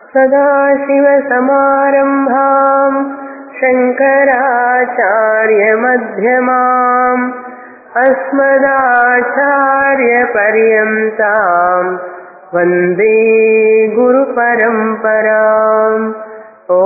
सदाशिवसमारम्भाम् शङ्कराचार्यमध्यमाम् अस्मदाचार्यपर्यन्ताम् वन्दे గురుపరంపరాం ఓ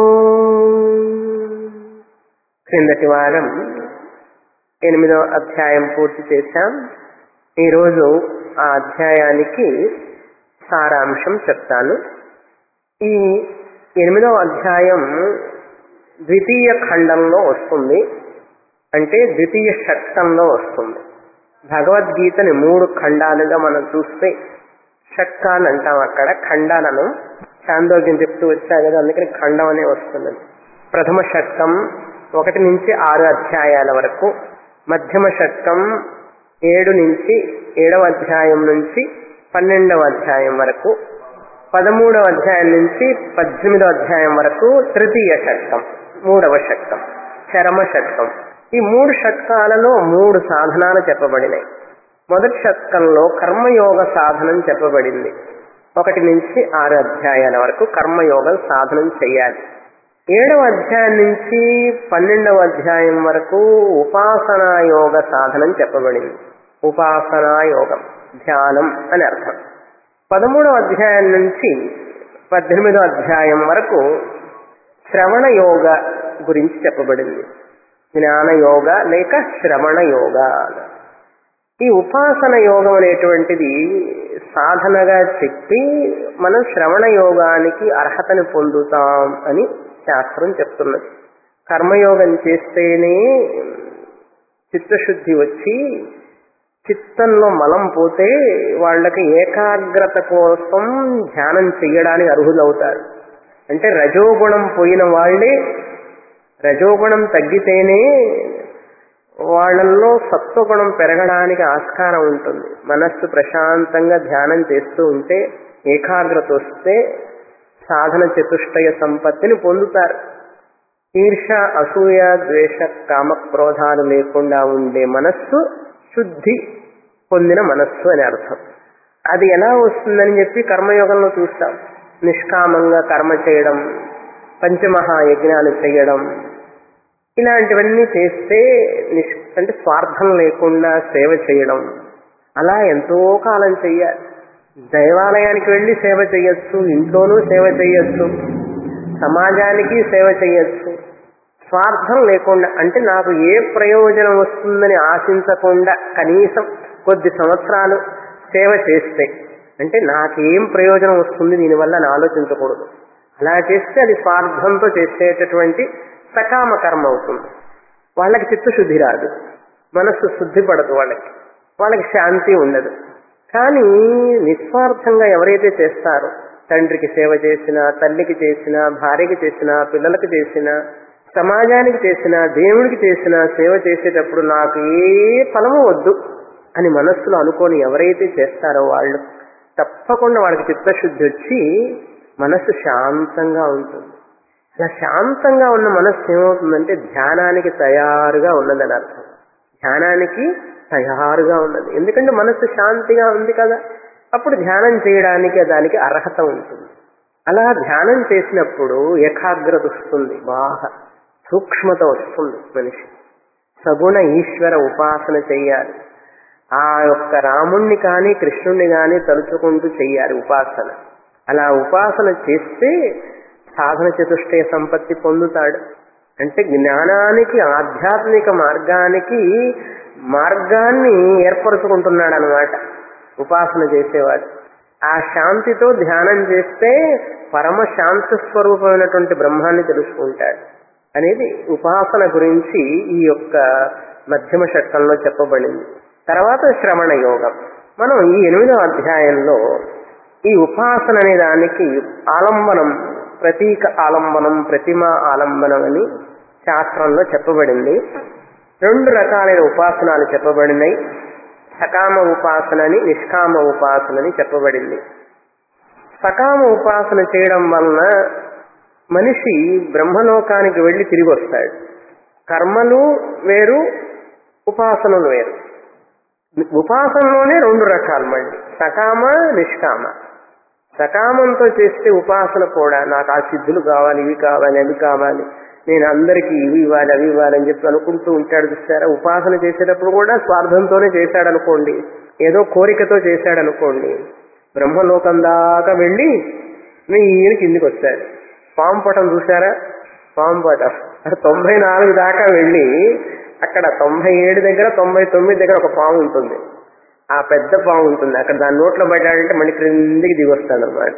క్రిందటి వారం ఎనిమిదో అధ్యాయం పూర్తి చేశాం ఈరోజు ఆ అధ్యాయానికి సారాంశం చెప్తాను ఈ ఎనిమిదవ అధ్యాయం ద్వితీయ ఖండంలో వస్తుంది అంటే ద్వితీయ షట్కంలో వస్తుంది భగవద్గీతని మూడు ఖండాలుగా మనం చూస్తే షట్కాలు అంటాం అక్కడ ఖండాలను చాందోగ్యం చెప్తూ వచ్చా కదా అందుకని ఖండం అనే వస్తుంది ప్రథమ షట్కం ఒకటి నుంచి ఆరు అధ్యాయాల వరకు మధ్యమ షట్కం ఏడు నుంచి ఏడవ అధ్యాయం నుంచి పన్నెండవ అధ్యాయం వరకు పదమూడవ అధ్యాయం నుంచి పద్దెనిమిదవ అధ్యాయం వరకు తృతీయ షట్కం మూడవ షట్కం చరమ షట్కం ఈ మూడు షట్కాలలో మూడు సాధనాలు చెప్పబడినాయి మొదటి షట్కంలో కర్మయోగ సాధనం చెప్పబడింది ఒకటి నుంచి ఆరు అధ్యాయాల వరకు కర్మయోగం సాధనం చేయాలి ఏడవ అధ్యాయం నుంచి పన్నెండవ అధ్యాయం వరకు ఉపాసనా యోగ సాధనం చెప్పబడింది ఉపాసనా యోగం ధ్యానం అని అర్థం పదమూడవ అధ్యాయం నుంచి పద్దెనిమిదో అధ్యాయం వరకు శ్రవణ యోగ గురించి చెప్పబడింది జ్ఞాన యోగ లేక శ్రవణ యోగ ఈ ఉపాసన యోగం అనేటువంటిది సాధనగా చెప్పి మనం శ్రవణ యోగానికి అర్హతని పొందుతాం అని శాస్త్రం చెప్తున్నది కర్మయోగం చేస్తేనే చిత్తశుద్ధి వచ్చి చిత్తంలో మలం పోతే వాళ్ళకి ఏకాగ్రత కోసం ధ్యానం చెయ్యడానికి అర్హులవుతారు అంటే రజోగుణం పోయిన వాళ్ళే రజోగుణం తగ్గితేనే వాళ్ళల్లో సత్వగుణం పెరగడానికి ఆస్కారం ఉంటుంది మనస్సు ప్రశాంతంగా ధ్యానం చేస్తూ ఉంటే ఏకాగ్రత వస్తే సాధన చతుష్టయ సంపత్తిని పొందుతారు ఈర్ష అసూయ ద్వేష కామ క్రోధాలు లేకుండా ఉండే మనస్సు శుద్ధి పొందిన మనస్సు అని అర్థం అది ఎలా వస్తుందని చెప్పి కర్మయోగంలో చూస్తాం నిష్కామంగా కర్మ చేయడం పంచమహాయజ్ఞాలు చేయడం ఇలాంటివన్నీ చేస్తే నిష్ అంటే స్వార్థం లేకుండా సేవ చేయడం అలా ఎంతో కాలం చెయ్యాలి దైవాలయానికి వెళ్ళి సేవ చేయొచ్చు ఇంట్లోనూ సేవ చేయొచ్చు సమాజానికి సేవ చేయొచ్చు స్వార్థం లేకుండా అంటే నాకు ఏ ప్రయోజనం వస్తుందని ఆశించకుండా కనీసం కొద్ది సంవత్సరాలు సేవ చేస్తే అంటే నాకేం ప్రయోజనం వస్తుంది దీనివల్ల అని ఆలోచించకూడదు అలా చేస్తే అది స్వార్థంతో చేసేటటువంటి సకామ కర్మ అవుతుంది వాళ్ళకి చిత్తశుద్ధి రాదు మనస్సు శుద్ధి పడదు వాళ్ళకి వాళ్ళకి శాంతి ఉండదు కానీ నిస్వార్థంగా ఎవరైతే చేస్తారో తండ్రికి సేవ చేసినా తల్లికి చేసినా భార్యకి చేసినా పిల్లలకి చేసినా సమాజానికి చేసినా దేవుడికి చేసినా సేవ చేసేటప్పుడు నాకు ఏ ఫలము వద్దు అని మనస్సులో అనుకొని ఎవరైతే చేస్తారో వాళ్ళు తప్పకుండా వాళ్ళకి చిత్తశుద్ధి వచ్చి మనస్సు శాంతంగా ఉంటుంది అలా శాంతంగా ఉన్న మనస్సు ఏమవుతుందంటే ధ్యానానికి తయారుగా ఉన్నదని అర్థం ధ్యానానికి తయారుగా ఉన్నది ఎందుకంటే మనస్సు శాంతిగా ఉంది కదా అప్పుడు ధ్యానం చేయడానికి దానికి అర్హత ఉంటుంది అలా ధ్యానం చేసినప్పుడు ఏకాగ్రత వస్తుంది బాగా సూక్ష్మత వస్తుంది మనిషి సగుణ ఈశ్వర ఉపాసన చెయ్యాలి ఆ యొక్క రాముణ్ణి కానీ కృష్ణుణ్ణి కానీ తలుచుకుంటూ చెయ్యాలి ఉపాసన అలా ఉపాసన చేస్తే సాధన చతుష్టయ సంపత్తి పొందుతాడు అంటే జ్ఞానానికి ఆధ్యాత్మిక మార్గానికి మార్గాన్ని ఏర్పరచుకుంటున్నాడు అనమాట ఉపాసన చేసేవాడు ఆ శాంతితో ధ్యానం చేస్తే పరమ శాంతి స్వరూపమైనటువంటి బ్రహ్మాన్ని తెలుసుకుంటాడు అనేది ఉపాసన గురించి ఈ యొక్క మధ్యమ షట్కంలో చెప్పబడింది తర్వాత శ్రవణ యోగం మనం ఈ ఎనిమిదవ అధ్యాయంలో ఈ ఉపాసన అనే దానికి ఆలంబనం ప్రతీక ఆలంబనం ప్రతిమ ఆలంబనం అని శాస్త్రంలో చెప్పబడింది రెండు రకాలైన ఉపాసనాలు చెప్పబడినాయి సకామ ఉపాసనని నిష్కామ ఉపాసనని చెప్పబడింది సకామ ఉపాసన చేయడం వలన మనిషి బ్రహ్మలోకానికి వెళ్ళి తిరిగి వస్తాడు కర్మలు వేరు ఉపాసనలు వేరు ఉపాసనలోనే రెండు రకాలు మళ్ళీ సకామ నిష్కామ సకామంతో చేస్తే ఉపాసన కూడా నాకు ఆ సిద్ధులు కావాలి ఇవి కావాలి అవి కావాలి నేను అందరికీ ఇవి ఇవ్వాలి అవి ఇవ్వాలి అని చెప్పి అనుకుంటూ ఉంటాడు చూస్తారా ఉపాసన చేసేటప్పుడు కూడా స్వార్థంతోనే చేశాడు అనుకోండి ఏదో కోరికతో చేశాడు అనుకోండి బ్రహ్మలోకం దాకా వెళ్ళి మీ ఈయన కిందికి వచ్చాడు పాము పటం చూసారా పాము పటం అది తొంభై నాలుగు దాకా వెళ్ళి అక్కడ తొంభై ఏడు దగ్గర తొంభై తొమ్మిది దగ్గర ఒక పాము ఉంటుంది ఆ పెద్ద పాము ఉంటుంది అక్కడ దాని నోట్లో పడ్డాడంటే మళ్ళీ క్రిందికి దిగి వస్తాడు అనమాట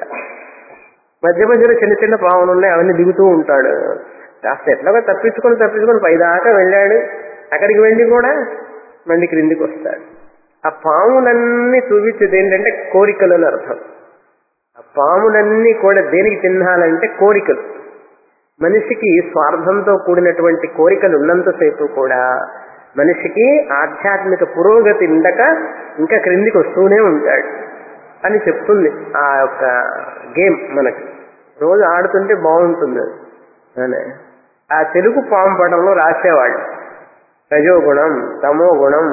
మధ్య మధ్యలో చిన్న చిన్న పాములు ఉన్నాయి అవన్నీ దిగుతూ ఉంటాడు కాస్త ఎట్లాగో తప్పించుకొని తప్పించుకొని పైదాకా వెళ్ళాడు అక్కడికి వెళ్ళి కూడా మళ్ళీ క్రిందికి వస్తాడు ఆ పాములన్నీ చూపించేది ఏంటంటే కోరికలు అని అర్థం ఆ పాములన్నీ కూడా దేనికి చిహ్నాలంటే కోరికలు మనిషికి స్వార్థంతో కూడినటువంటి కోరికలు ఉన్నంతసేపు కూడా మనిషికి ఆధ్యాత్మిక పురోగతి ఉండక ఇంకా క్రిందికి వస్తూనే ఉంటాడు అని చెప్తుంది ఆ యొక్క గేమ్ మనకి రోజు ఆడుతుంటే బాగుంటుంది అనే ఆ తెలుగు పాము పటంలో రాసేవాళ్ళు రజోగుణం తమో గుణం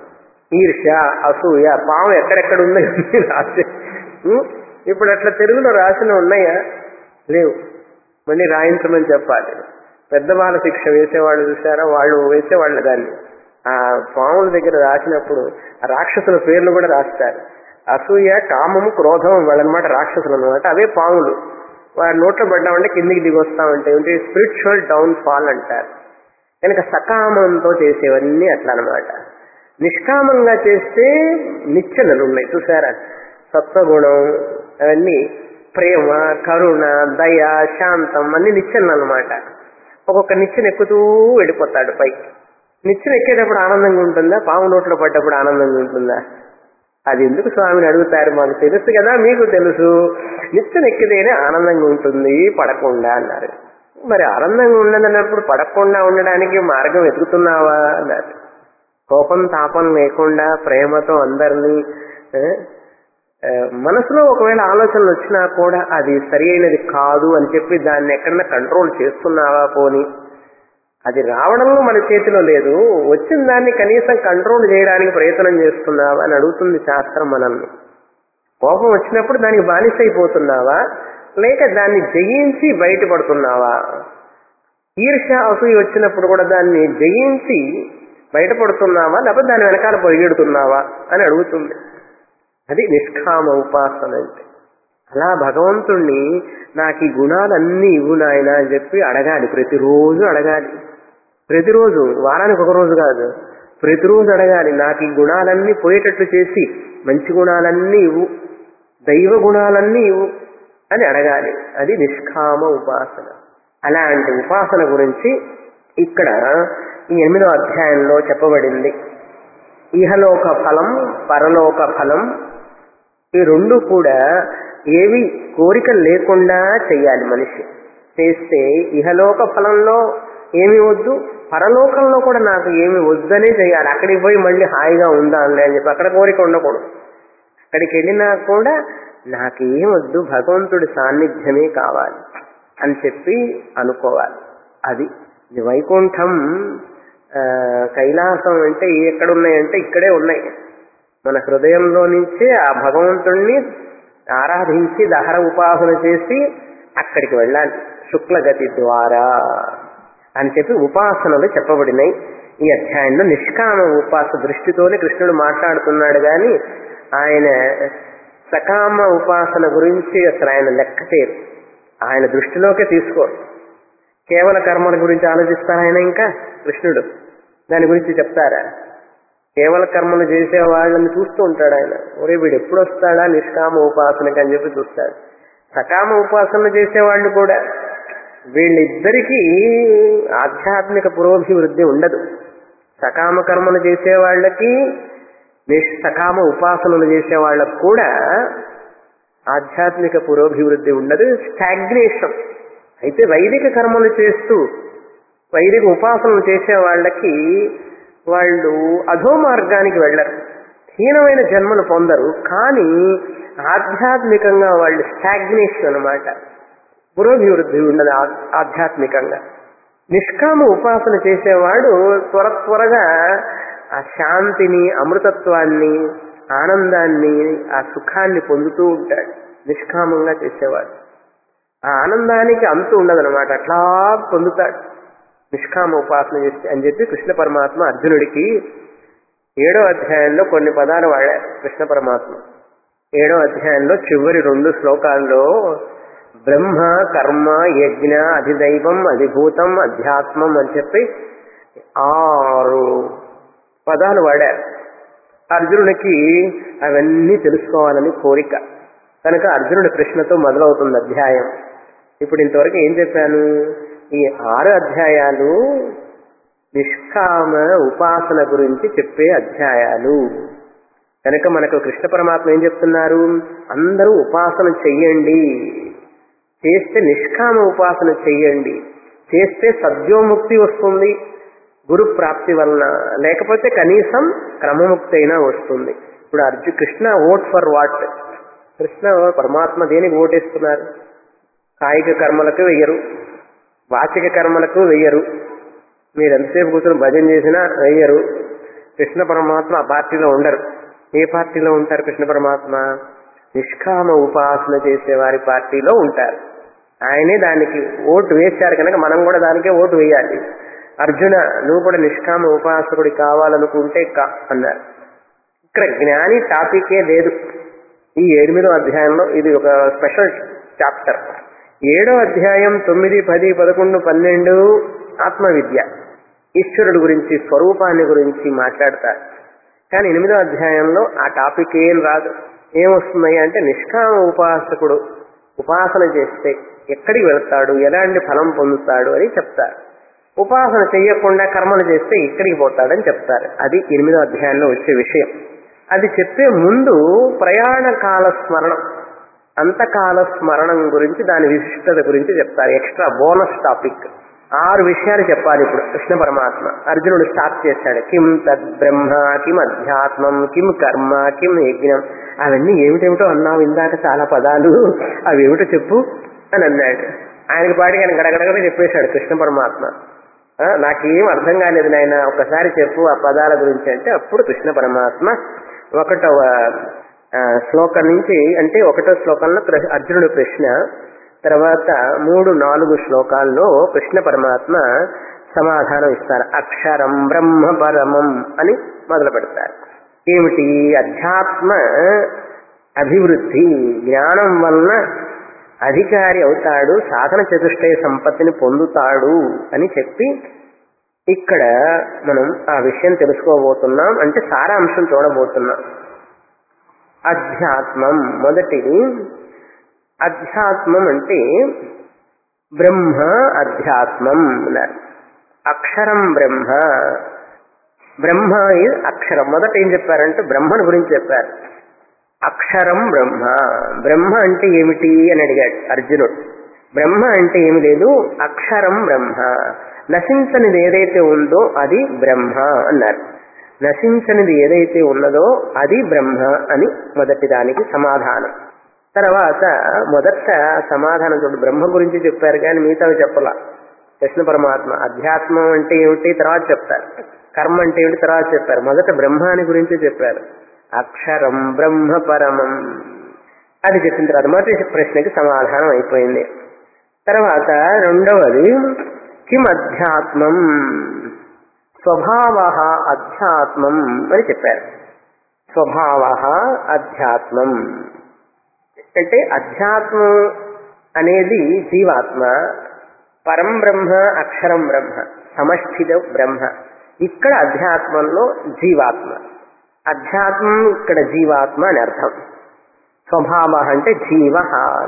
ఈర్ష్య అసూయ పాము ఎక్కడెక్కడ ఉందో ఇవన్నీ రాసే ఉం? ఇప్పుడు అట్లా తెలుగులో రాసిన ఉన్నాయా లేవు మళ్ళీ రాయించమని చెప్పాలి పెద్ద బాల శిక్ష వేసేవాళ్ళు చూసారా వాళ్ళు వేసేవాళ్ళు దాన్ని ఆ పాముల దగ్గర రాసినప్పుడు ఆ రాక్షసుల పేర్లు కూడా రాస్తారు అసూయ కామము క్రోధం వాళ్ళనమాట రాక్షసులు అనమాట అవే పాములు వారి నోట్లో పడ్డామంటే కిందికి దిగి వస్తామంటే ఏంటి స్పిరిచువల్ డౌన్ ఫాల్ అంటారు కనుక సకామంతో చేసేవన్నీ అట్లా అనమాట నిష్కామంగా చేస్తే నిచ్చెనలు ఉన్నాయి చూసారా సత్వగుణం అవన్నీ ప్రేమ కరుణ దయ శాంతం అన్ని నిచ్చెనలు అనమాట ఒక్కొక్క నిచ్చెన ఎక్కుతూ వెళ్ళిపోతాడు పైకి నిచ్చెన ఎక్కేటప్పుడు ఆనందంగా ఉంటుందా పాము నోట్లో పడ్డప్పుడు ఆనందంగా ఉంటుందా అది ఎందుకు స్వామిని అడుగుతారు మాకు తెలుసు కదా మీకు తెలుసు నిత్యం ఎక్కితేనే ఆనందంగా ఉంటుంది పడకుండా అన్నారు మరి ఆనందంగా ఉండదన్నప్పుడు పడకుండా ఉండడానికి మార్గం వెతుకుతున్నావా అన్నారు కోపం తాపం లేకుండా ప్రేమతో అందరినీ ఆ, ఆ, మనసులో ఒకవేళ ఆలోచనలు వచ్చినా కూడా అది సరి అయినది కాదు అని చెప్పి దాన్ని ఎక్కడన్నా కంట్రోల్ చేస్తున్నావా పోని అది రావడంలో మన చేతిలో లేదు వచ్చిన దాన్ని కనీసం కంట్రోల్ చేయడానికి ప్రయత్నం చేస్తున్నావా అని అడుగుతుంది శాస్త్రం మనల్ని కోపం వచ్చినప్పుడు దానికి బానిసైపోతున్నావా లేక దాన్ని జయించి బయటపడుతున్నావా ఈర్ష్య అసూయ వచ్చినప్పుడు కూడా దాన్ని జయించి బయటపడుతున్నావా లేకపోతే దాని వెనకాల పరిగెడుతున్నావా అని అడుగుతుంది అది నిష్కామ ఉపాసన అంటే అలా భగవంతుణ్ణి నాకు ఈ గుణాలన్నీ ఇవ్వు నాయన అని చెప్పి అడగాలి ప్రతిరోజు అడగాలి ప్రతిరోజు వారానికి ఒక రోజు కాదు ప్రతిరోజు అడగాలి నాకు ఈ గుణాలన్నీ పోయేటట్లు చేసి మంచి గుణాలన్నీ ఇవ్వు దైవ గుణాలన్నీ ఇవ్వు అని అడగాలి అది నిష్కామ ఉపాసన అలాంటి ఉపాసన గురించి ఇక్కడ ఈ ఎనిమిదో అధ్యాయంలో చెప్పబడింది ఇహలోక ఫలం పరలోక ఫలం ఈ రెండు కూడా ఏవి కోరికలు లేకుండా చెయ్యాలి మనిషి చేస్తే ఇహలోక ఫలంలో ఏమి వద్దు పరలోకంలో కూడా నాకు ఏమి వద్దనే చేయాలి అక్కడికి పోయి మళ్ళీ హాయిగా ఉందాంలే అని చెప్పి అక్కడ కోరిక ఉండకూడదు అక్కడికి వెళ్ళినా కూడా నాకేం వద్దు భగవంతుడి సాన్నిధ్యమే కావాలి అని చెప్పి అనుకోవాలి అది ఇది వైకుంఠం ఆ, కైలాసం అంటే ఎక్కడున్నాయంటే ఇక్కడే ఉన్నాయి మన హృదయంలో నుంచే ఆ భగవంతుణ్ణి ఆరాధించి దహర ఉపాసన చేసి అక్కడికి వెళ్ళాలి శుక్లగతి ద్వారా అని చెప్పి ఉపాసనలు చెప్పబడినాయి ఈ అధ్యాయంలో నిష్కామ ఉపాస దృష్టితోనే కృష్ణుడు మాట్లాడుతున్నాడు గాని ఆయన సకామ ఉపాసన గురించి అసలు ఆయన లెక్క చేయరు ఆయన దృష్టిలోకే తీసుకోరు కేవల కర్మల గురించి ఆలోచిస్తారా ఆయన ఇంకా కృష్ణుడు దాని గురించి చెప్తారా కేవల కర్మలు చేసే వాళ్ళని చూస్తూ ఉంటాడు ఆయన ఒరే వీడు ఎప్పుడు వస్తాడా నిష్కామ ఉపాసనకి అని చెప్పి చూస్తాడు సకామ ఉపాసన చేసేవాళ్ళు కూడా వీళ్ళిద్దరికీ ఆధ్యాత్మిక పురోభివృద్ధి ఉండదు సకామ కర్మలు చేసే వాళ్ళకి నిష్ సకామ ఉపాసనలు చేసే వాళ్ళకు కూడా ఆధ్యాత్మిక పురోభివృద్ధి ఉండదు స్టాగ్నేషన్ అయితే వైదిక కర్మలు చేస్తూ వైదిక ఉపాసనలు చేసే వాళ్ళకి వాళ్ళు అధో మార్గానికి వెళ్ళరు హీనమైన జన్మను పొందరు కానీ ఆధ్యాత్మికంగా వాళ్ళు స్టాగ్నేషన్ అన్నమాట పురోభివృద్ధి ఉండదు ఆ- ఆధ్యాత్మికంగా నిష్కామ ఉపాసన చేసేవాడు త్వర త్వరగా ఆ శాంతిని అమృతత్వాన్ని ఆనందాన్ని ఆ సుఖాన్ని పొందుతూ ఉంటాడు నిష్కామంగా చేసేవాడు ఆ ఆనందానికి అంతు ఉండదన్నమాట అట్లా పొందుతాడు నిష్కామ ఉపాసన చేస్తే అని చెప్పి కృష్ణ పరమాత్మ అర్జునుడికి ఏడో అధ్యాయంలో కొన్ని పదాలు వాడారు కృష్ణ పరమాత్మ ఏడో అధ్యాయంలో చివరి రెండు శ్లోకాల్లో బ్రహ్మ కర్మ యజ్ఞ అధిదైవం అధిభూతం అధ్యాత్మం అని చెప్పి ఆరు పదాలు వాడారు అర్జునుడికి అవన్నీ తెలుసుకోవాలని కోరిక కనుక అర్జునుడి ప్రశ్నతో మొదలవుతుంది అధ్యాయం ఇప్పుడు ఇంతవరకు ఏం చెప్పాను ఈ ఆరు అధ్యాయాలు నిష్కామ ఉపాసన గురించి చెప్పే అధ్యాయాలు కనుక మనకు కృష్ణ పరమాత్మ ఏం చెప్తున్నారు అందరూ ఉపాసన చెయ్యండి చేస్తే నిష్కామ ఉపాసన చెయ్యండి చేస్తే సద్యోముక్తి వస్తుంది గురు ప్రాప్తి వలన లేకపోతే కనీసం క్రమముక్తి అయినా వస్తుంది ఇప్పుడు అర్జు Krishna vote for what Krishna పరమాత్మ దేనికి ఓటేస్తున్నారు కాయిక కర్మలకు వెయ్యరు వాచిక కర్మలకు వెయ్యరు మీరు ఎంతసేపు కూర్చొని భజన చేసినా వెయ్యరు కృష్ణ పరమాత్మ ఆ పార్టీలో ఉండరు ఏ పార్టీలో ఉంటారు కృష్ణ పరమాత్మ నిష్కామ ఉపాసన చేసే వారి పార్టీలో ఉంటారు ఆయనే దానికి ఓటు వేశారు కనుక మనం కూడా దానికే ఓటు వేయాలి అర్జున నువ్వు కూడా నిష్కామ ఉపాసకుడి కావాలనుకుంటే కా అన్నారు ఇక్కడ జ్ఞాని టాపికే లేదు ఈ ఎనిమిదో అధ్యాయంలో ఇది ఒక స్పెషల్ చాప్టర్ ఏడో అధ్యాయం తొమ్మిది పది పదకొండు పన్నెండు ఆత్మవిద్య ఈశ్వరుడు గురించి స్వరూపాన్ని గురించి మాట్లాడతారు కానీ ఎనిమిదో అధ్యాయంలో ఆ టాపిక్ ఏం రాదు ఏమొస్తున్నాయి అంటే నిష్కామ ఉపాసకుడు ఉపాసన చేస్తే ఎక్కడికి వెళ్తాడు ఎలాంటి ఫలం పొందుతాడు అని చెప్తారు ఉపాసన చెయ్యకుండా కర్మలు చేస్తే ఇక్కడికి పోతాడని చెప్తారు అది ఎనిమిదో అధ్యాయంలో వచ్చే విషయం అది చెప్పే ముందు ప్రయాణ కాల స్మరణం అంతకాల స్మరణం గురించి దాని విశిష్టత గురించి చెప్తారు ఎక్స్ట్రా బోనస్ టాపిక్ ఆరు విషయాలు చెప్పాలి ఇప్పుడు కృష్ణ పరమాత్మ అర్జునుడు స్టార్ట్ చేశాడు కిం తద్ బ్రహ్మ కిం అధ్యాత్మం కిం కర్మ కిం యజ్ఞం అవన్నీ ఏమిటేమిటో అన్నావు ఇందాక చాలా పదాలు అవి ఏమిటో చెప్పు అని అన్నాడు ఆయనకి పాటికి ఆయన గడగడగడ చెప్పేశాడు కృష్ణ పరమాత్మ ఆ, నాకేం అర్థం కాలేదు నాయన ఒక్కసారి చెప్పు ఆ పదాల గురించి అంటే అప్పుడు కృష్ణ పరమాత్మ ఒకటవ ఆ, శ్లోకం నుంచి అంటే ఒకటో శ్లోకంలో కృ- అర్జునుడి ప్రశ్న తర్వాత మూడు నాలుగు శ్లోకాల్లో కృష్ణ పరమాత్మ సమాధానం ఇస్తారు అక్షరం బ్రహ్మ పరమం అని మొదలు పెడతారు ఏమిటి అధ్యాత్మ అభివృద్ధి జ్ఞానం వలన అధికారి అవుతాడు సాధన చతుష్టయ సంపత్తిని పొందుతాడు అని చెప్పి ఇక్కడ మనం ఆ విషయం తెలుసుకోబోతున్నాం అంటే సారాంశం చూడబోతున్నాం అధ్యాత్మం మొదటిది అధ్యాత్మం అంటే బ్రహ్మ అధ్యాత్మం అన్నారు అక్షరం బ్రహ్మ బ్రహ్మ is అక్షరం మొదట ఏం చెప్పారంటే బ్రహ్మను గురించి చెప్పారు అక్షరం బ్రహ్మ బ్రహ్మ అంటే ఏమిటి అని అడిగాడు అర్జునుడు బ్రహ్మ అంటే ఏమి లేదు అక్షరం బ్రహ్మ నశించనిది ఏదైతే ఉందో అది బ్రహ్మ అన్నారు నశించనిది ఏదైతే ఉన్నదో అది బ్రహ్మ అని మొదటి దానికి సమాధానం తర్వాత మొదట సమాధానం చూడు బ్రహ్మ గురించి చెప్పారు కానీ మిగతావి చెప్పలా కృష్ణ పరమాత్మ అధ్యాత్మం అంటే ఏమిటి తర్వాత చెప్తారు కర్మ అంటే ఏమిటి తర్వాత చెప్పారు మొదట బ్రహ్మాని గురించి చెప్పారు అక్షరం బ్రహ్మ పరమం అది చెప్పిన తర్వాత మొదటి ప్రశ్నకి సమాధానం అయిపోయింది తర్వాత రెండవది కిం అధ్యాత్మం స్వభావ అధ్యాత్మం అని చెప్పారు స్వభావ అధ్యాత్మం అంటే అధ్యాత్మం అనేది జీవాత్మ పరం బ్రహ్మ అక్షరం బ్రహ్మ సమష్టిద బ్రహ్మ ఇక్కడ అధ్యాత్మంలో జీవాత్మ అధ్యాత్మం ఇక్కడ జీవాత్మ అని అర్థం స్వభావ అంటే జీవ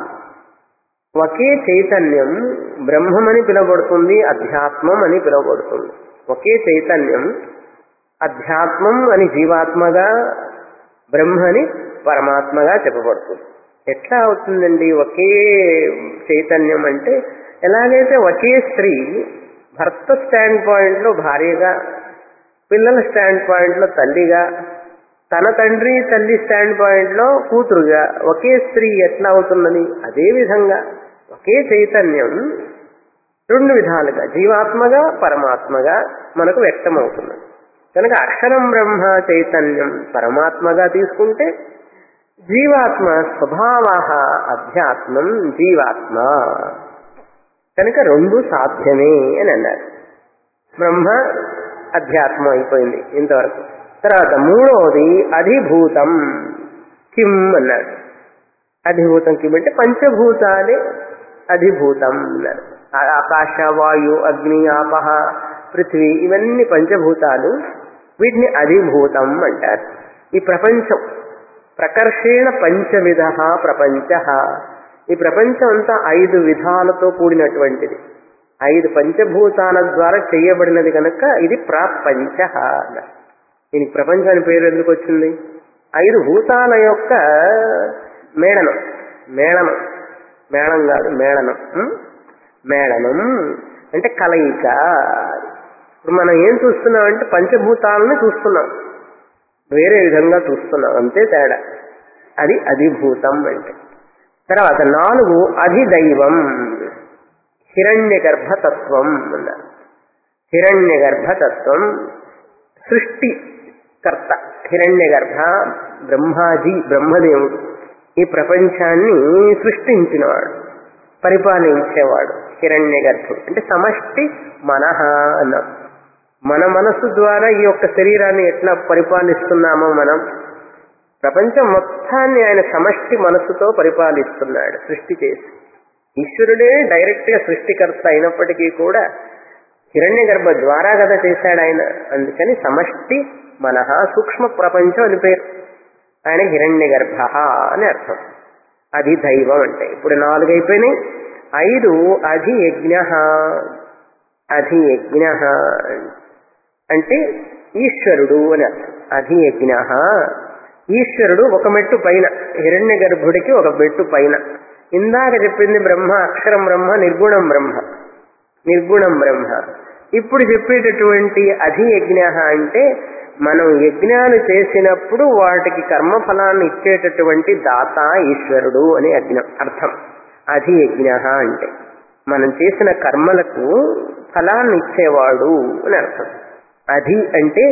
ఒకే చైతన్యం బ్రహ్మమని పిలువబడుతుంది అధ్యాత్మం అని పిలువబడుతుంది ఒకే చైతన్యం అధ్యాత్మం అని జీవాత్మగా బ్రహ్మని పరమాత్మగా చెప్పబడుతుంది ఎట్లా అవుతుందండి ఒకే చైతన్యం అంటే ఎలాగైతే ఒకే స్త్రీ భర్త స్టాండ్ పాయింట్ లో భార్యగా పిల్లల స్టాండ్ పాయింట్ లో తల్లిగా తన తండ్రి తల్లి స్టాండ్ పాయింట్ లో కూతురుగా ఒకే స్త్రీ ఎట్లా అవుతున్నది అదే విధంగా ఒకే చైతన్యం రెండు విధాలుగా జీవాత్మగా పరమాత్మగా మనకు వ్యక్తమవుతున్నది కనుక అక్షరం బ్రహ్మ చైతన్యం పరమాత్మగా తీసుకుంటే జీవాత్మ స్వభావ అధ్యాత్మం జీవాత్మ కనుక రెండు సాధ్యమే అని అన్నారు బ్రహ్మ అధ్యాత్మం అయిపోయింది ఇంతవరకు తర్వాత మూడవది అధిభూతం కిం అన్నాడు అధిభూతం కిం అంటే పంచభూతాలే అధిభూతం అన్నారు ఆ- ఆకాశ వాయు అగ్ని ఆపహ పృథ్వీ ఇవన్నీ పంచభూతాలు వీటిని అధిభూతం అంటారు ఈ ప్రపంచం ప్రకర్షేణ పంచవిధ ప్రపంచ ఈ ప్రపంచం అంతా ఐదు విధాలతో కూడినటువంటిది ఐదు పంచభూతాల ద్వారా చేయబడినది కనుక ఇది ప్రపంచ అన్నారు. దీనికి ప్రపంచం అని పేరు ఎందుకు వచ్చింది ఐదు భూతాల యొక్క మేళనం మేళనం మేళం కాదు మేళనం ఉం? మేళనం అంటే కలయిక ఇప్పుడు మనం ఏం చూస్తున్నాం అంటే పంచభూతాలను చూస్తున్నాం వేరే విధంగా చూస్తున్నాం అంతే తేడా అది అధిభూతం అంటే తర్వాత నాలుగు అధిదైవం హిరణ్య గర్భతత్వం అన్నారు హిరణ్య గర్భతత్వం సృష్టికర్త హిరణ్య గర్భ బ్రహ్మాజీ బ్రహ్మదేవుడు ఈ ప్రపంచాన్ని సృష్టించినవాడు పరిపాలించేవాడు హిరణ్య గర్భుడు అంటే సమష్టి మనహ అన్నాం మన మనస్సు ద్వారా ఈ యొక్క శరీరాన్ని ఎట్లా పరిపాలిస్తున్నామో మనం ప్రపంచం మొత్తాన్ని ఆయన సమష్టి మనస్సుతో పరిపాలిస్తున్నాడు సృష్టి చేసి ఈశ్వరుడే డైరెక్ట్ గా సృష్టికర్త అయినప్పటికీ కూడా హిరణ్య గర్భ ద్వారా కదా చేశాడు ఆయన అందుకని సమష్టి మనహ సూక్ష్మ ప్రపంచం అని పేరు ఆయన హిరణ్య గర్భ అని అర్థం అది దైవం అంటే ఇప్పుడు నాలుగు అయిపోయినాయి ఐదు అధి యజ్ఞ అధి యజ్ఞ అంటే ఈశ్వరుడు అని అర్థం అధి యజ్ఞ ఈశ్వరుడు ఒక మెట్టు పైన హిరణ్య గర్భుడికి ఒక మెట్టు పైన ఇందాక చెప్పింది బ్రహ్మ అక్షరం బ్రహ్మ నిర్గుణం బ్రహ్మ నిర్గుణం బ్రహ్మ ఇప్పుడు చెప్పేటటువంటి అధియజ్ఞ అంటే మనం యజ్ఞాలు చేసినప్పుడు వాటికి కర్మఫలాన్ని ఇచ్చేటటువంటి దాత ఈశ్వరుడు అని అజ్ఞ అర్థం అధియజ్ఞ అంటే మనం చేసిన కర్మలకు ఫలాన్ని ఇచ్చేవాడు అని అర్థం అధి అంటే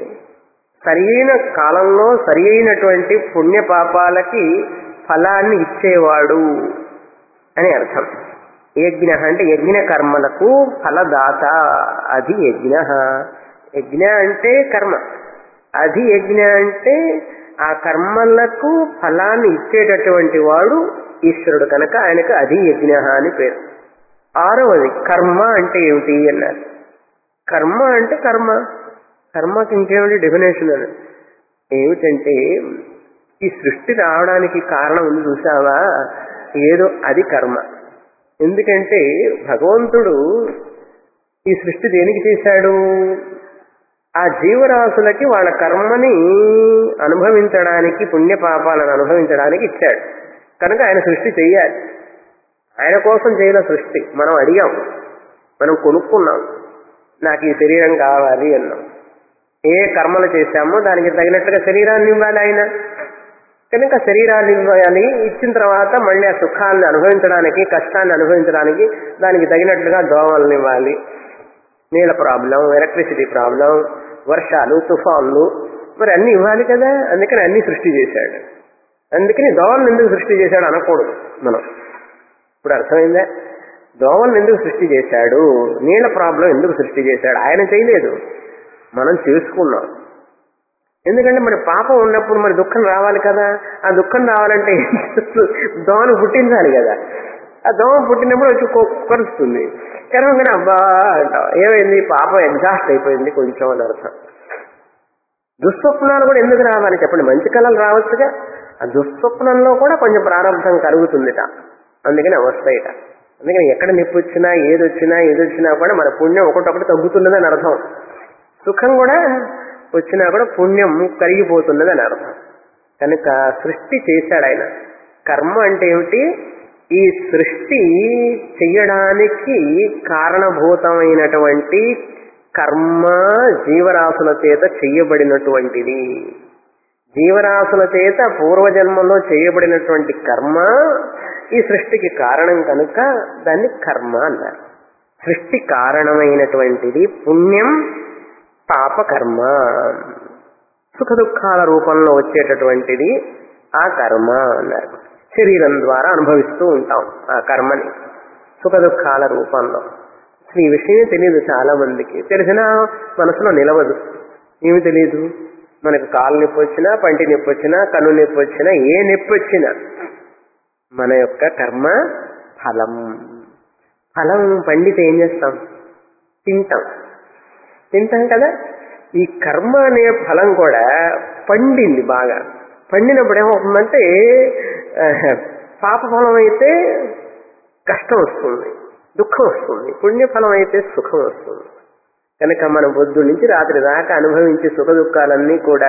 సరైన కాలంలో సరి అయినటువంటి పుణ్య పాపాలకి ఫలాన్ని ఇచ్చేవాడు అని అర్థం యజ్ఞ అంటే యజ్ఞ కర్మలకు ఫలదాత అది యజ్ఞ యజ్ఞ అంటే కర్మ అది యజ్ఞ అంటే ఆ కర్మలకు ఫలాన్ని ఇచ్చేటటువంటి వాడు ఈశ్వరుడు కనుక ఆయనకు అది యజ్ఞ అని పేరు ఆరవది కర్మ అంటే ఏమిటి అన్నారు కర్మ అంటే కర్మ కర్మకి ఇంకేమిటి డెఫినేషన్ అని ఏమిటంటే ఈ సృష్టి రావడానికి కారణం ఉంది చూసావా ఏదో అది కర్మ ఎందుకంటే భగవంతుడు ఈ సృష్టి దేనికి చేశాడు ఆ జీవరాశులకి వాళ్ళ కర్మని అనుభవించడానికి పుణ్యపాపాలను అనుభవించడానికి ఇచ్చాడు కనుక ఆయన సృష్టి చెయ్యాలి ఆయన కోసం చేయలే సృష్టి మనం అడిగాం మనం కొనుక్కున్నాం నాకు ఈ శరీరం కావాలి అన్నాం ఏ కర్మలు చేశామో దానికి తగినట్లుగా శరీరాన్ని ఇవ్వాలి ఆయన కనుక శరీరాన్ని ఇవ్వాలి ఇచ్చిన తర్వాత మళ్ళీ ఆ సుఖాన్ని అనుభవించడానికి కష్టాన్ని అనుభవించడానికి దానికి తగినట్లుగా దోమలను ఇవ్వాలి నీళ్ళ ప్రాబ్లం ఎలక్ట్రిసిటీ ప్రాబ్లం వర్షాలు తుఫాన్లు మరి అన్ని ఇవ్వాలి కదా అందుకని అన్ని సృష్టి చేశాడు అందుకని దోమలను ఎందుకు సృష్టి చేశాడు అనకూడదు మనం ఇప్పుడు అర్థమైందా దోమలను ఎందుకు సృష్టి చేశాడు నీళ్ళ ప్రాబ్లం ఎందుకు సృష్టి చేశాడు ఆయన చేయలేదు మనం చేసుకున్నాం ఎందుకంటే మరి పాపం ఉన్నప్పుడు మరి దుఃఖం రావాలి కదా ఆ దుఃఖం రావాలంటే దోమను పుట్టించాలి కదా ఆ దోమ పుట్టినప్పుడు వచ్చి కొ- కరుస్తుంది కరవగానే అబ్బా అంటాం ఏమైంది పాపం ఎగ్జాస్ట్ అయిపోయింది కొంచెం అని అర్థం దుస్వప్నాలు కూడా ఎందుకు రావాలి చెప్పండి మంచి కళలు రావచ్చుగా ఆ దుస్వప్నంలో కూడా కొంచెం ప్రారంభం కలుగుతుందిట అందుకని వస్తాయిట అందుకని ఎక్కడ నొప్పి వచ్చినా ఏది వచ్చినా ఏది వచ్చినా కూడా మన పుణ్యం ఒకటొకటి తగ్గుతున్నదని అర్థం సుఖం కూడా వచ్చినా కూడా పుణ్యం కరిగిపోతున్నది అని అర్థం కనుక సృష్టి చేశాడు ఆయన కర్మ అంటే ఏమిటి ఈ సృష్టి చెయ్యడానికి కారణభూతమైనటువంటి కర్మ జీవరాశుల చేత చెయ్యబడినటువంటిది జీవరాశుల చేత పూర్వజన్మలో చేయబడినటువంటి కర్మ ఈ సృష్టికి కారణం కనుక దాన్ని కర్మ అన్నారు సృష్టి కారణమైనటువంటిది పుణ్యం పాపకర్మ సుఖ దుఃఖాల రూపంలో వచ్చేటటువంటిది ఆ కర్మ అన్నారు శరీరం ద్వారా అనుభవిస్తూ ఉంటాం ఆ కర్మని సుఖ దుఃఖాల రూపంలో అసలు ఈ విషయం తెలియదు చాలా మందికి తెలిసినా మనసులో నిలవదు ఏమి తెలియదు మనకు కాలు నొప్పి వచ్చినా పంటి నొప్పి వచ్చినా కన్ను నొప్పి వచ్చినా ఏ నొప్పి వచ్చినా మన యొక్క కర్మ ఫలం ఫలం పండితే ఏం చేస్తాం తింటాం తింటాం కదా ఈ కర్మ అనే ఫలం కూడా పండింది బాగా పండినప్పుడు ఏమవుతుందంటే ఆ, పాప ఫలం అయితే కష్టం వస్తుంది దుఃఖం వస్తుంది పుణ్యఫలం అయితే సుఖం వస్తుంది కనుక మన బొద్దు నుంచి రాత్రి దాకా అనుభవించే సుఖ దుఃఖాలన్నీ కూడా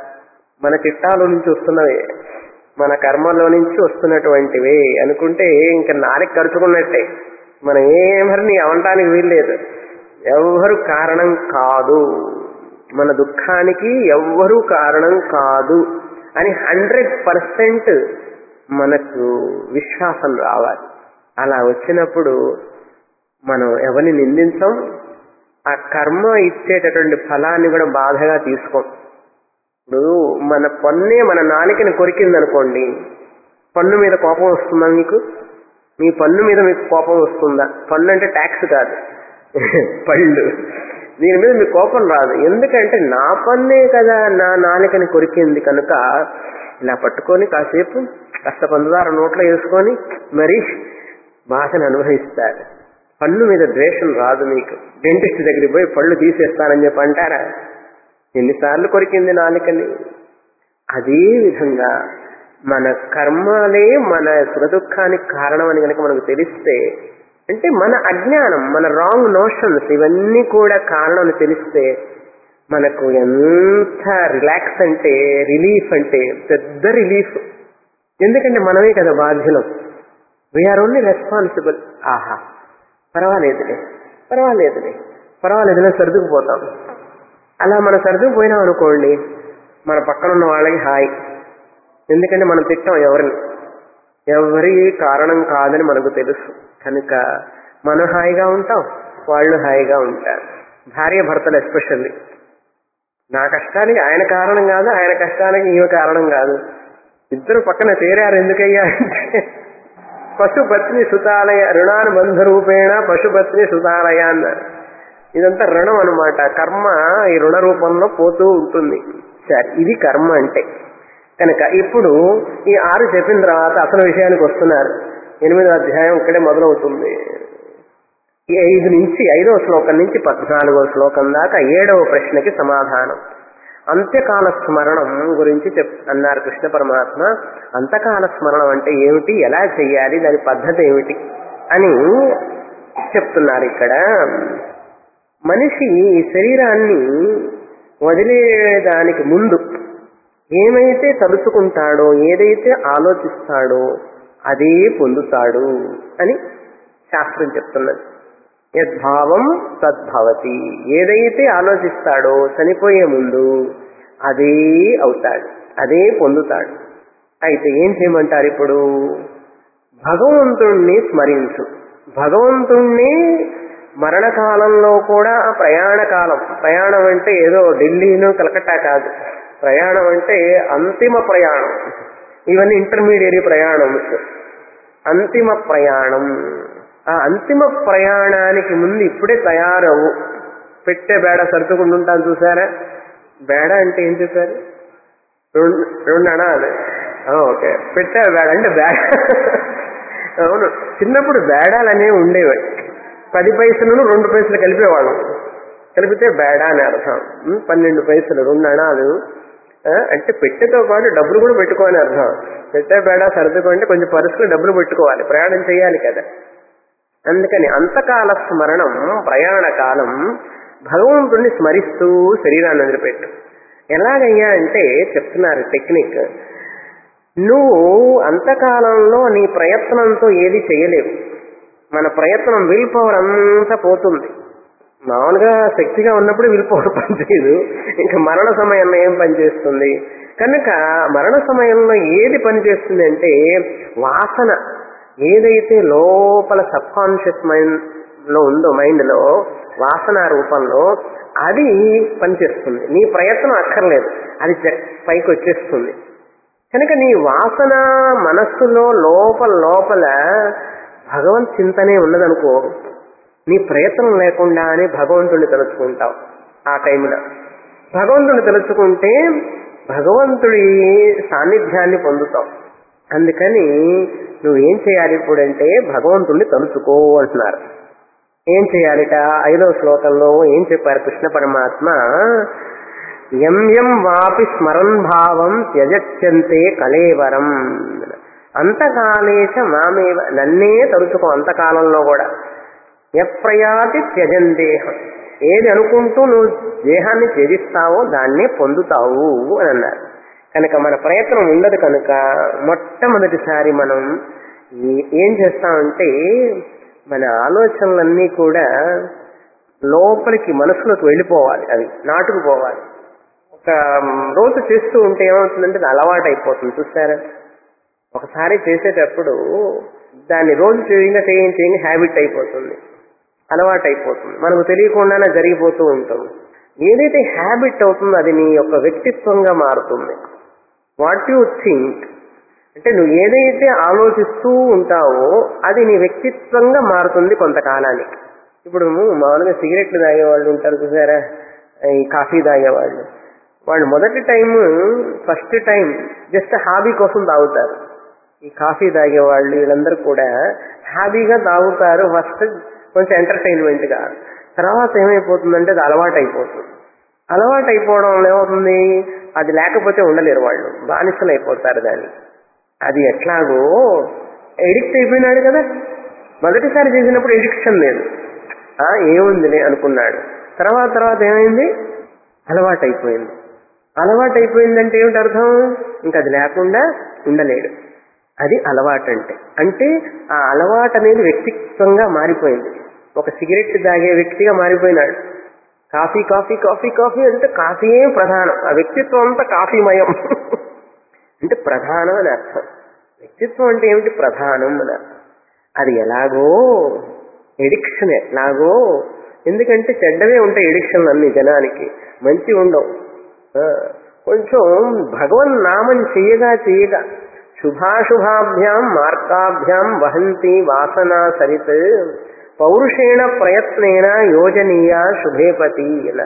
మన చిట్టాలో నుంచి వస్తున్నవే మన కర్మలో నుంచి వస్తున్నటువంటివే అనుకుంటే ఇంకా నాలుగు ఖర్చుకున్నట్టే మనం ఏమరిని అవటానికి వీల్లేదు ఎవ్వరు కారణం కాదు మన దుఃఖానికి ఎవ్వరూ కారణం కాదు అని హండ్రెడ్ పర్సెంట్ మనకు విశ్వాసం రావాలి అలా వచ్చినప్పుడు మనం ఎవరిని నిందించం ఆ కర్మ ఇచ్చేటటువంటి ఫలాన్ని కూడా బాధగా తీసుకోం ఇప్పుడు మన పన్నే మన నాలికని కొరికింది అనుకోండి పన్ను మీద కోపం వస్తుందా మీకు మీ పన్ను మీద మీకు కోపం వస్తుందా పన్ను అంటే ట్యాక్స్ కాదు పళ్ళు దీని మీద మీకు కోపం రాదు ఎందుకంటే నా పన్నే కదా నా నాలికని కొరికింది కనుక ఇలా పట్టుకొని కాసేపు కాస్త పంచదార నోట్లో వేసుకొని మరి భాషను అనుభవిస్తారు పన్ను మీద ద్వేషం రాదు మీకు డెంటిస్ట్ దగ్గరికి పోయి పళ్ళు తీసేస్తానని చెప్పి అంటారా ఎన్నిసార్లు కొరికింది నాలుకని అదే విధంగా మన కర్మలే మన సుఖదుఖానికి కారణం అని కనుక మనకు తెలిస్తే అంటే మన అజ్ఞానం మన రాంగ్ నోషన్స్ ఇవన్నీ కూడా కారణం అని తెలిస్తే మనకు ఎంత రిలాక్స్ అంటే రిలీఫ్ అంటే పెద్ద రిలీఫ్ ఎందుకంటే మనమే కదా బాధ్యులం వీఆర్ ఓన్లీ రెస్పాన్సిబుల్ ఆహా పర్వాలేదులే పర్వాలేదులే పర్వాలేదులే సర్దుకుపోతాం అలా మనం సర్దుకుపోయినాం అనుకోండి మన పక్కన ఉన్న వాళ్ళకి హాయ్ ఎందుకంటే మనం తిట్టాం ఎవరిని ఎవరి కారణం కాదని మనకు తెలుసు కనుక మనం హాయిగా ఉంటాం వాళ్ళు హాయిగా ఉంటారు భార్య భర్తలు ఎస్పెషల్లీ నా కష్టానికి ఆయన కారణం కాదు ఆయన కష్టానికి ఈమె కారణం కాదు ఇద్దరు పక్కన చేరారు ఎందుకయ్యా అంటే పశుపత్ని సుతాలయ రుణానుబంధ రూపేణ పశుపత్ని సుతాలయ అన్నారు ఇదంతా రుణం అనమాట కర్మ ఈ రుణ రూపంలో పోతూ ఉంటుంది సరే ఇది కర్మ అంటే కనుక ఇప్పుడు ఈ ఆరు చెప్పిన తర్వాత అసలు విషయానికి వస్తున్నారు ఎనిమిదో అధ్యాయం ఇక్కడే మొదలవుతుంది ఈ ఐదు నుంచి ఐదవ శ్లోకం నుంచి పద్నాలుగో శ్లోకం దాకా ఏడవ ప్రశ్నకి సమాధానం అంత్యకాల స్మరణం గురించి చెప్ అన్నారు కృష్ణ పరమాత్మ అంతకాల స్మరణం అంటే ఏమిటి ఎలా చెయ్యాలి దాని పద్ధతి ఏమిటి అని చెప్తున్నారు ఇక్కడ మనిషి ఈ శరీరాన్ని వదిలేదానికి ముందు ఏమైతే తలుచుకుంటాడో ఏదైతే ఆలోచిస్తాడో అదే పొందుతాడు అని శాస్త్రం చెప్తున్నది యద్భావం తద్భవతి ఏదైతే ఆలోచిస్తాడో చనిపోయే ముందు అదే అవుతాడు అదే పొందుతాడు అయితే ఏం చేయమంటారు ఇప్పుడు భగవంతుణ్ణి స్మరించు భగవంతుణ్ణి మరణకాలంలో కూడా ప్రయాణ కాలం ప్రయాణం అంటే ఏదో ఢిల్లీను కలకట్టా కాదు ప్రయాణం అంటే అంతిమ ప్రయాణం ఇవన్నీ ఇంటర్మీడియట్ ప్రయాణం అంతిమ ప్రయాణం ఆ అంతిమ ప్రయాణానికి ముందు ఇప్పుడే తయారవు పెట్టే బేడ సర్దుకుంటుంటాను చూసారా బేడ అంటే ఏం చెప్పారు రెండు రెండు అనాలి ఆ, ఓకే పెట్టే బేడ అంటే బేడ అవును చిన్నప్పుడు బేడాలు అనేవి ఉండేవి పది పైసలను రెండు పైసలు కలిపేవాళ్ళం కలిపితే బేడ అని అర్థం ఉం, పన్నెండు పైసలు రెండు అణాలు ఆ, అంటే పెట్టెతో పాటు డబ్బులు కూడా పెట్టుకోని అర్థం పెట్టే బేడ సర్దుకుంటే కొంచెం పరుసులో డబ్బులు పెట్టుకోవాలి ప్రయాణం చేయాలి కదా అందుకని అంతకాల స్మరణం ప్రయాణ కాలం భగవంతుణ్ణి స్మరిస్తూ శరీరాన్ని వదిలిపెట్టు ఎలాగయ్యా అంటే చెప్తున్నారు టెక్నిక్ నువ్వు అంతకాలంలో నీ ప్రయత్నంతో ఏది చేయలేవు మన ప్రయత్నం విల్ పవర్ అంతా పోతుంది మామూలుగా శక్తిగా ఉన్నప్పుడు విల్ పవర్ పనిచేయదు ఇంకా మరణ సమయంలో ఏం పనిచేస్తుంది కనుక మరణ సమయంలో ఏది పనిచేస్తుంది అంటే వాసన ఏదైతే లోపల సబ్ కాన్షియస్ మైండ్ లో ఉందో మైండ్ లో వాసన రూపంలో అది పనిచేస్తుంది నీ ప్రయత్నం అక్కర్లేదు అది జ- పైకి వచ్చేస్తుంది కనుక నీ వాసన మనస్సులో లోపల లోపల భగవంత్ చింతనే ఉన్నదనుకో నీ ప్రయత్నం లేకుండానే భగవంతుడిని తలుచుకుంటావు ఆ టైంలో భగవంతుడిని తలుచుకుంటే భగవంతుడి సాన్నిధ్యాన్ని పొందుతావు అందుకని నువ్వేం చేయాలి ఇప్పుడంటే భగవంతుడిని తలుచుకో అంటున్నారు ఏం చేయాలిట ఐదవ శ్లోకంలో ఏం చెప్పారు కృష్ణ పరమాత్మ ఎం ఎం వాపి స్మరన్ భావం త్యజత్యంతే కళేవరం అంతకాలేచ మామేవ నన్నే తలుచుకో అంతకాలంలో కూడా ఎప్రయాతి త్యజన్ దేహం ఏది అనుకుంటూ నువ్వు దేహాన్ని త్యజిస్తావో దాన్నే పొందుతావు అని అన్నారు కనుక మన ప్రయత్నం ఉండదు కనుక మొట్టమొదటిసారి మనం ఈ- ఏం చేస్తామంటే మన ఆలోచనలన్నీ కూడా లోపలికి మనసులోకి వెళ్ళిపోవాలి అవి నాటుకుపోవాలి ఒక రోజు చేస్తూ ఉంటే ఏమవుతుందంటే అది అలవాటు అయిపోతుంది చూస్తారా ఒకసారి చేసేటప్పుడు దాన్ని రోజు చేయంగా చేయంగా చేయంగా హ్యాబిట్ అయిపోతుంది అలవాటు అయిపోతుంది మనకు తెలియకుండానే జరిగిపోతూ ఉంటుంది ఏదైతే హ్యాబిట్ అవుతుందో అది నీ యొక్క వ్యక్తిత్వంగా మారుతుంది వాట్ యు థింక్ అంటే నువ్వు ఏదైతే ఆలోచిస్తూ ఉంటావో అది నీ వ్యక్తిత్వంగా మారుతుంది కొంతకాలానికి ఇప్పుడు మామూలుగా సిగరెట్లు తాగేవాళ్ళు ఉంటారు చూసారా ఈ కాఫీ తాగేవాళ్ళు వాళ్ళు మొదటి time first time just hobby కోసం తాగుతారు ఈ కాఫీ తాగేవాళ్ళు వీళ్ళందరూ కూడా హాబీగా తాగుతారు ఫస్ట్ కొంచెం ఎంటర్టైన్మెంట్ గా తర్వాత ఏమైపోతుందంటే అది అలవాటు అయిపోతుంది అలవాటు అయిపోవడం వల్ల ఏమవుతుంది అది లేకపోతే ఉండలేరు వాళ్ళు బానిసలు అయిపోతారు దాన్ని అది ఎట్లాగో ఎడిక్ట్ అయిపోయినాడు కదా మొదటిసారి చేసినప్పుడు ఎడిక్షన్ లేదు ఆ ఏముందిలే అనుకున్నాడు తర్వాత తర్వాత ఏమైంది అలవాటు అయిపోయింది అలవాటు అయిపోయిందంటే ఏమిటి అర్థం ఇంకా అది లేకుండా ఉండలేడు అది అలవాటు అంటే అంటే ఆ అలవాటు అనేది వ్యక్తిత్వంగా మారిపోయింది ఒక సిగరెట్ తాగే వ్యక్తిగా మారిపోయినాడు కాఫీ కాఫీ కాఫీ కాఫీ అంటే కాఫీయే ప్రధానం ఆ వ్యక్తిత్వం అంతా కాఫీమయం అంటే ప్రధానం అని అర్థం వ్యక్తిత్వం అంటే ఏమిటి ప్రధానం అని అర్థం అది ఎలాగో ఎడిక్షన్ ఎలాగో ఎందుకంటే చెడ్డవే ఉంటాయి ఎడిక్షన్లు అన్ని జనానికి మంచి ఉండవు ఆ, కొంచెం భగవన్ నామం చెయ్యగా చెయ్యగా శుభాశుభాభ్యాం మార్గాభ్యాం వహంతి వాసనా సరిత్ పౌరుషేణ ప్రయత్నేన యోజనీయ శుభేపతి అలా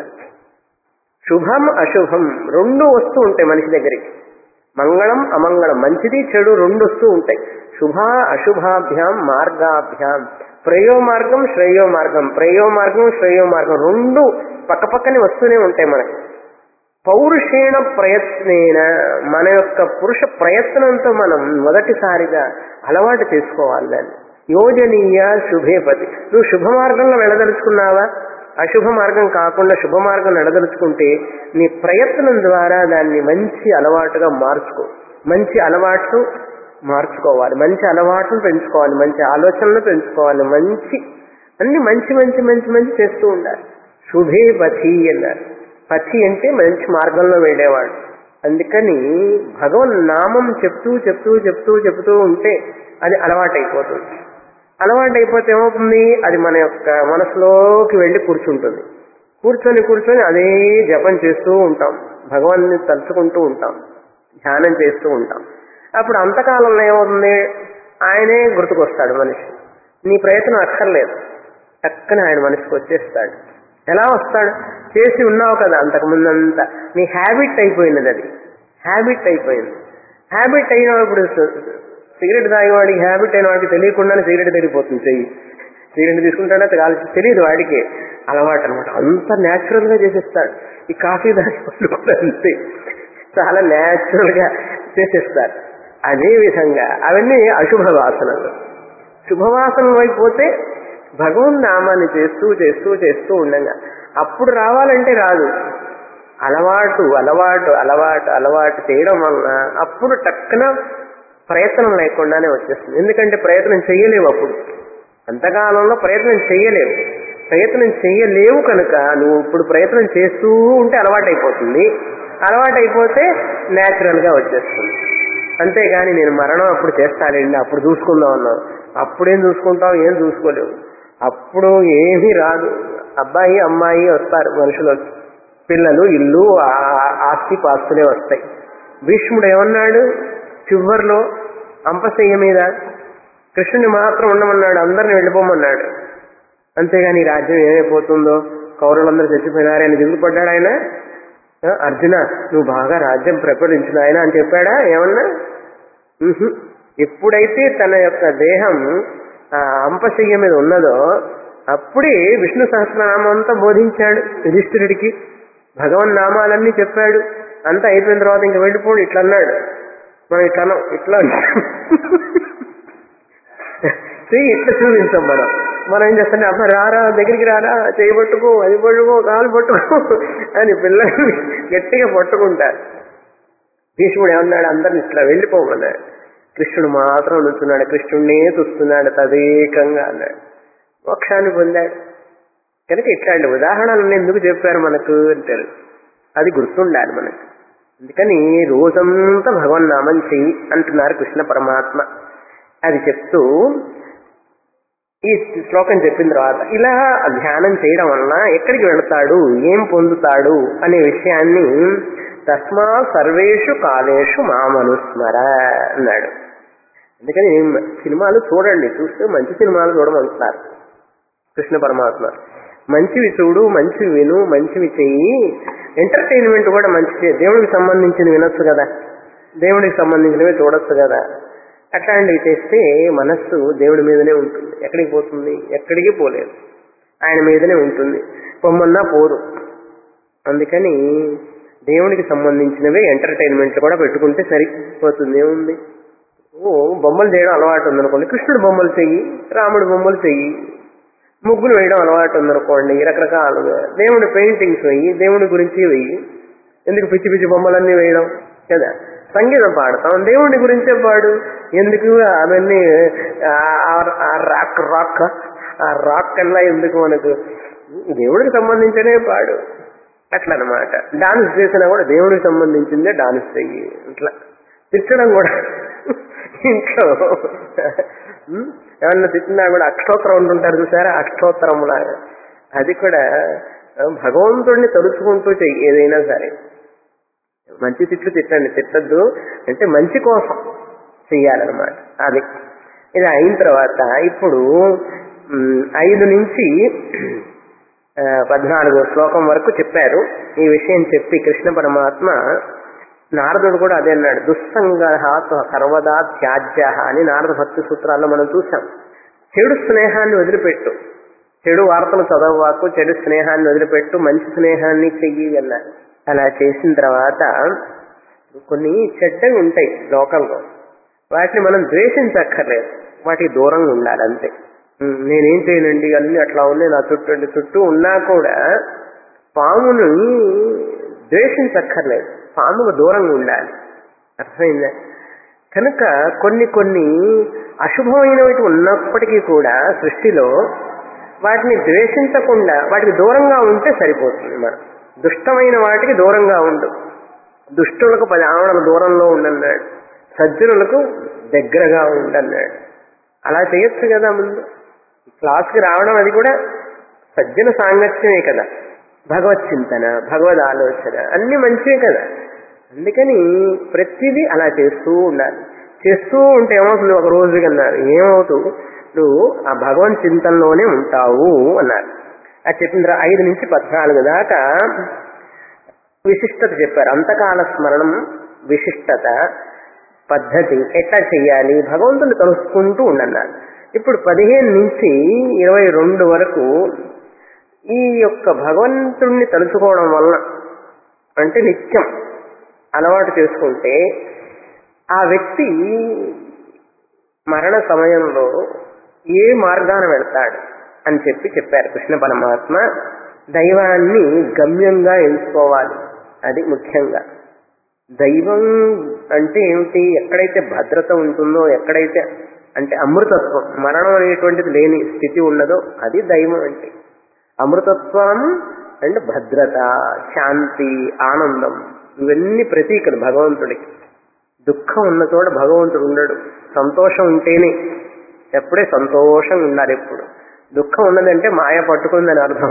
శుభం అశుభం రెండు వస్తూ ఉంటాయి మనిషి దగ్గరికి మంగళం అమంగళం మంచిది చెడు రెండు వస్తూ ఉంటాయి శుభ అశుభాభ్యాం మార్గాభ్యాం ప్రయో మార్గం శ్రేయో మార్గం ప్రయో మార్గం శ్రేయో మార్గం రెండు పక్కపక్కనే వస్తూనే ఉంటాయి మనకి పౌరుషేణ ప్రయత్నేన మన యొక్క పురుష ప్రయత్నంతో మనం మొదటిసారిగా అలవాటు చేసుకోవాలి దాన్ని యోజనీయ శుభేపతి నువ్వు శుభ మార్గంలో వెళ్ళదలుచుకున్నావా అశుభ మార్గం కాకుండా శుభ మార్గం నడదలుచుకుంటే నీ ప్రయత్నం ద్వారా దాన్ని మంచి అలవాటుగా మార్చుకో మంచి అలవాట్లు మార్చుకోవాలి మంచి అలవాట్లు పెంచుకోవాలి మంచి ఆలోచనలు పెంచుకోవాలి మంచి అన్ని మంచి మంచి మంచి మంచి చేస్తూ ఉండాలి శుభే పథి అన్నారు పథి అంటే మంచి మార్గంలో వెళ్ళేవాడు అందుకని భగవన్ నామం చెప్తూ చెప్తూ చెప్తూ చెప్తూ ఉంటే అది అలవాటైపోతుంది అలవాటైపోతే ఏమవుతుంది అది మన యొక్క మనసులోకి వెళ్ళి కూర్చుంటుంది కూర్చొని కూర్చొని అదే జపం చేస్తూ ఉంటాం భగవాన్ని తలుచుకుంటూ ఉంటాం ధ్యానం చేస్తూ ఉంటాం అప్పుడు అంతకాలంలో ఏమవుతుంది ఆయనే గుర్తుకొస్తాడు మనిషి నీ ప్రయత్నం అక్కర్లేదు టక్కన ఆయన మనసుకు వచ్చేస్తాడు ఎలా వస్తాడు చేసి ఉన్నావు కదా అంతకు ముందంతా నీ హ్యాబిట్ అయిపోయినది అది హ్యాబిట్ అయిపోయింది హ్యాబిట్ అయినప్పుడు సిగరెట్ తాగేవాడికి హ్యాబిట్ అయిన వాడికి తెలియకుండానే సిగరెట్ తెలియపోతుంది చెయ్యి సిగరెట్ తీసుకుంటాడా కాల్చి తెలియదు వాడికి అలవాటు అనమాట అంత న్యాచురల్ గా చేసేస్తాడు ఈ కాఫీ తాగేవాళ్ళు కూడా అంతే చాలా న్యాచురల్ గా చేసేస్తారు అదే విధంగా అవన్నీ అశుభ వాసనలు శుభవాసన వైపు పోతే భగవన్ నామాన్ని చేస్తూ చేస్తూ చేస్తూ ఉండగా అప్పుడు రావాలంటే రాదు అలవాటు అలవాటు అలవాటు అలవాటు చేయడం వలన అప్పుడు టక్కున ప్రయత్నం లేకుండానే వచ్చేస్తుంది ఎందుకంటే ప్రయత్నం చేయలేవు అప్పుడు అంతకాలంలో ప్రయత్నం చేయలేవు ప్రయత్నం చేయలేవు కనుక నువ్వు ఇప్పుడు ప్రయత్నం చేస్తూ ఉంటే అలవాటైపోతుంది అలవాటైపోతే న్యాచురల్ గా వచ్చేస్తుంది అంతేగాని నేను మరణం అప్పుడు చేస్తానండి అప్పుడు చూసుకుందాం అన్నావు అప్పుడేం చూసుకుంటావు ఏం చూసుకోలేవు అప్పుడు ఏమీ రాదు అబ్బాయి అమ్మాయి వస్తారు మనుషులు పిల్లలు ఇల్లు ఆ- ఆస్తి పాస్తులే వస్తాయి భీష్ముడు ఏమన్నాడు చివర్లో అంపశయ్య మీద కృష్ణుని మాత్రం ఉండమన్నాడు అందరిని వెళ్ళిపోమన్నాడు అంతేగాని ఈ రాజ్యం ఏమైపోతుందో కౌరవులందరూ చచ్చిపోయినారే అని దిగులు పడ్డాడు ఆయన ఆ, అర్జున నువ్వు బాగా రాజ్యం ప్రకటించిన ఆయన అని చెప్పాడా ఏమన్నా ఉహు. ఎప్పుడైతే తన యొక్క దేహం ఆ అంపశయ్య మీద ఉన్నదో అప్పుడే విష్ణు సహస్రనామం అంతా బోధించాడు యుధిష్ఠిరుడికి భగవన్ నామాలన్నీ చెప్పాడు అంతా అయిపోయిన తర్వాత ఇంక వెళ్ళిపోడు ఇట్లా అన్నాడు మనం ఇట్లా అనం, ఇట్లా అన్నాం. చెయ్యి ఇట్లా చూపించాం మనం మనం ఏం చేస్తాం అమ్మ రారా దగ్గరికి రారా చేయి పట్టుకో అది పట్టుకో కాలు పట్టుకో అని పిల్లల్ని గట్టిగా పట్టుకుంటారు భీష్ముడు ఏమన్నాడు అందరిని ఇట్లా వెళ్ళిపోమన్నాడు కృష్ణుడు మాత్రం నుంచున్నాడు కృష్ణుడినే చూస్తున్నాడు తదేకంగా అన్నాడు మోక్షాన్ని పొందాడు కనుక ఇట్లాంటి ఉదాహరణలు ఎందుకు చెప్పారు మనకు అంటారు అది గుర్తుండాలి మనకు అందుకని రోజంతా భగవన్నామం చెయ్యి అంటున్నారు కృష్ణ పరమాత్మ అది చెప్తూ ఈ శ్లోకం చెప్పిన తర్వాత ఇలా ధ్యానం చేయడం వలన ఎక్కడికి వెళతాడు ఏం పొందుతాడు అనే విషయాన్ని తస్మా సర్వేషు కాలేషు మామనుస్మర అన్నాడు అందుకని సినిమాలు చూడండి చూస్తే మంచి సినిమాలు చూడమంటున్నారు కృష్ణ పరమాత్మ మంచివి చూడు మంచివి విను మంచివి చెయ్యి ఎంటర్టైన్మెంట్ కూడా మంచిది దేవుడికి సంబంధించింది వినొచ్చు కదా దేవుడికి సంబంధించినవి చూడొచ్చు కదా అట్లాంటివి చేస్తే మనస్సు దేవుడి మీదనే ఉంటుంది ఎక్కడికి పోతుంది ఎక్కడికి పోలేదు ఆయన మీదనే ఉంటుంది పొమ్మన్నా పోదు అందుకని దేవుడికి సంబంధించినవే ఎంటర్టైన్మెంట్ కూడా పెట్టుకుంటే సరిపోతుంది ఏముంది ఓ బొమ్మలు చేయడం అలవాటు ఉందనుకోండి కృష్ణుడు బొమ్మలు చెయ్యి రాముడు బొమ్మలు చెయ్యి ముగ్గులు వేయడం అలవాటు ఉందనుకోండి రకరకాలుగా దేవుడి పెయింటింగ్స్ వెయ్యి దేవుడి గురించి వెయ్యి ఎందుకు పిచ్చి పిచ్చి బొమ్మలన్నీ వేయడం కదా సంగీతం పాడతాం దేవుడి గురించే పాడు ఎందుకు అవన్నీ రాక్ రాక్ ఆ రాక్ కన్నా ఎందుకు మనకు దేవుడికి సంబంధించనే పాడు అట్లా అనమాట డాన్స్ చేసినా కూడా దేవుడికి సంబంధించిందే డాన్స్ చెయ్యి అట్లా తిట్టడం కూడా ఇంట్లో ఉమ్, ఏమన్నా తిట్టినా కూడా అక్షోత్తరం ఉంటుంటారు చూసారా అక్షోత్తరం లాగా అది కూడా ఆ, భగవంతుడిని తలుచుకుంటూ చెయ్యి ఏదైనా సరే మంచి తిట్లు తిట్టండి తిట్టద్దు అంటే మంచి కోసం చెయ్యాలన్నమాట అది ఇది అయిన తర్వాత ఇప్పుడు ఉమ్, ఐదు నుంచి ఆ, పద్నాలుగో శ్లోకం వరకు చెప్పారు ఈ విషయం చెప్పి కృష్ణ పరమాత్మ నారదుడు కూడా అదే అన్నాడు దుస్సంగహాత్ సర్వదా త్యాజ్య అని నారద భక్తి సూత్రాల్లో మనం చూసాం చెడు స్నేహాన్ని వదిలిపెట్టు చెడు వార్తలు చదవవాకు చెడు స్నేహాన్ని వదిలిపెట్టు మంచి స్నేహాన్ని చెయ్యి అన్నారు అలా చేసిన తర్వాత కొన్ని చెడ్డవి ఉంటాయి లోకంలో వాటిని మనం ద్వేషించక్కర్లేదు వాటికి దూరంగా ఉండాలి అంతే ఉమ్, నేనేం చేయనండి అన్ని అట్లా ఉన్నాయి నా చుట్టూ చుట్టూ ఉన్నా కూడా పాముని ద్వేషించక్కర్లేదు పాముకు దూరంగా ఉండాలి అర్థమైందా కనుక కొన్ని కొన్ని అశుభమైనవి ఉన్నప్పటికీ కూడా సృష్టిలో వాటిని ద్వేషించకుండా వాటికి దూరంగా ఉంటే సరిపోతుంది మనం దుష్టమైన వాటికి దూరంగా ఉండు దుష్టులకు పది ఆవడల దూరంలో ఉండన్నాడు సజ్జనులకు దగ్గరగా ఉండన్నాడు అలా చేయొచ్చు కదా ముందు క్లాస్కి రావడం అది కూడా సజ్జన సాంగత్యమే కదా భగవత్ చింతన భగవద్ ఆలోచన అన్ని మంచివే కదా అందుకని ప్రతిదీ అలా చేస్తూ ఉండాలి చేస్తూ ఉంటే ఏమవుతుంది ఒక రోజు అన్నారు ఏమవుతూ నువ్వు ఆ భగవన్ చింతనలోనే ఉంటావు అన్నారు అది చెప్పిన తర్వాత ఐదు నుంచి పద్నాలుగు దాకా విశిష్టత చెప్పారు అంతకాల స్మరణం విశిష్టత పద్ధతి ఎట్లా చెయ్యాలి భగవంతుని కలుసుకుంటూ ఉండన్నారు ఇప్పుడు పదిహేను నుంచి ఇరవై రెండు వరకు ఈ యొక్క భగవంతుణ్ణి తలుచుకోవడం వలన అంటే నిత్యం అలవాటు చేసుకుంటే ఆ వ్యక్తి మరణ సమయంలో ఏ మార్గాన వెళ్తాడు అని చెప్పి చెప్పారు కృష్ణ పరమాత్మ దైవాన్ని గమ్యంగా ఎంచుకోవాలి అది ముఖ్యంగా దైవం అంటే ఏమిటి ఎక్కడైతే భద్రత ఉంటుందో ఎక్కడైతే అంటే అమృతత్వం మరణం అనేటువంటిది లేని స్థితి ఉన్నదో అది దైవం అంటే అమృతత్వం అండ్ భద్రత శాంతి ఆనందం ఇవన్నీ ప్రతీకలు భగవంతుడికి దుఃఖం ఉన్న చోట భగవంతుడు ఉండడు సంతోషం ఉంటేనే ఎప్పుడే సంతోషంగా ఉండాలి ఎప్పుడు దుఃఖం ఉన్నదంటే మాయ పట్టుకుందని అర్థం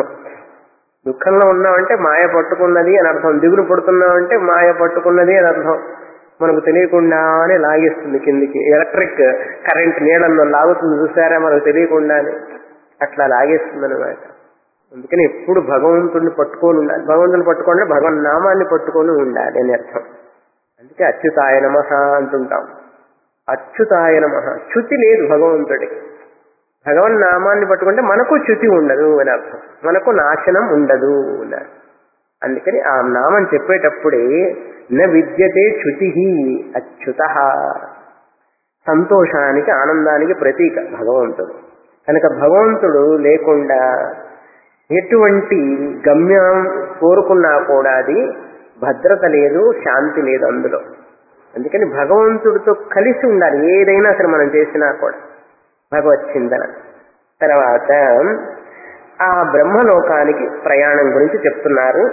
దుఃఖంలో ఉన్నామంటే మాయ పట్టుకున్నది అని అర్థం దిగులు పడుతున్నామంటే మాయ పట్టుకున్నది అని అర్థం మనకు తెలియకుండానే లాగేస్తుంది కిందికి ఎలక్ట్రిక్ కరెంట్ నీళ్ళల్లో లాగుతుంది చూసారా మనకు తెలియకుండానే అట్లా లాగేస్తుంది అనమాట అందుకని ఎప్పుడు భగవంతుడిని పట్టుకొని ఉండాలి భగవంతుని పట్టుకుంటే భగవన్ నామాన్ని పట్టుకొని ఉండాలి అని అర్థం అందుకే అచ్యుతాయ నమ అంటుంటాం అచ్యుతాయ నమ చ్యుతి లేదు భగవంతుడికి భగవన్ నామాన్ని పట్టుకుంటే మనకు చ్యుతి ఉండదు అని అర్థం మనకు నాశనం ఉండదు అన్నారు అందుకని ఆ నామం చెప్పేటప్పుడే న విద్యతే చ్యుతి అచ్యుత సంతోషానికి ఆనందానికి ప్రతీక భగవంతుడు కనుక భగవంతుడు లేకుండా ఎటువంటి గమ్యం కోరుకున్నా కూడా అది భద్రత లేదు శాంతి లేదు అందులో అందుకని భగవంతుడితో కలిసి ఉండాలి ఏదైనా సరే మనం చేసినా కూడా భగవత్ చింతన తర్వాత ఆ బ్రహ్మలోకానికి ప్రయాణం గురించి చెప్తున్నారు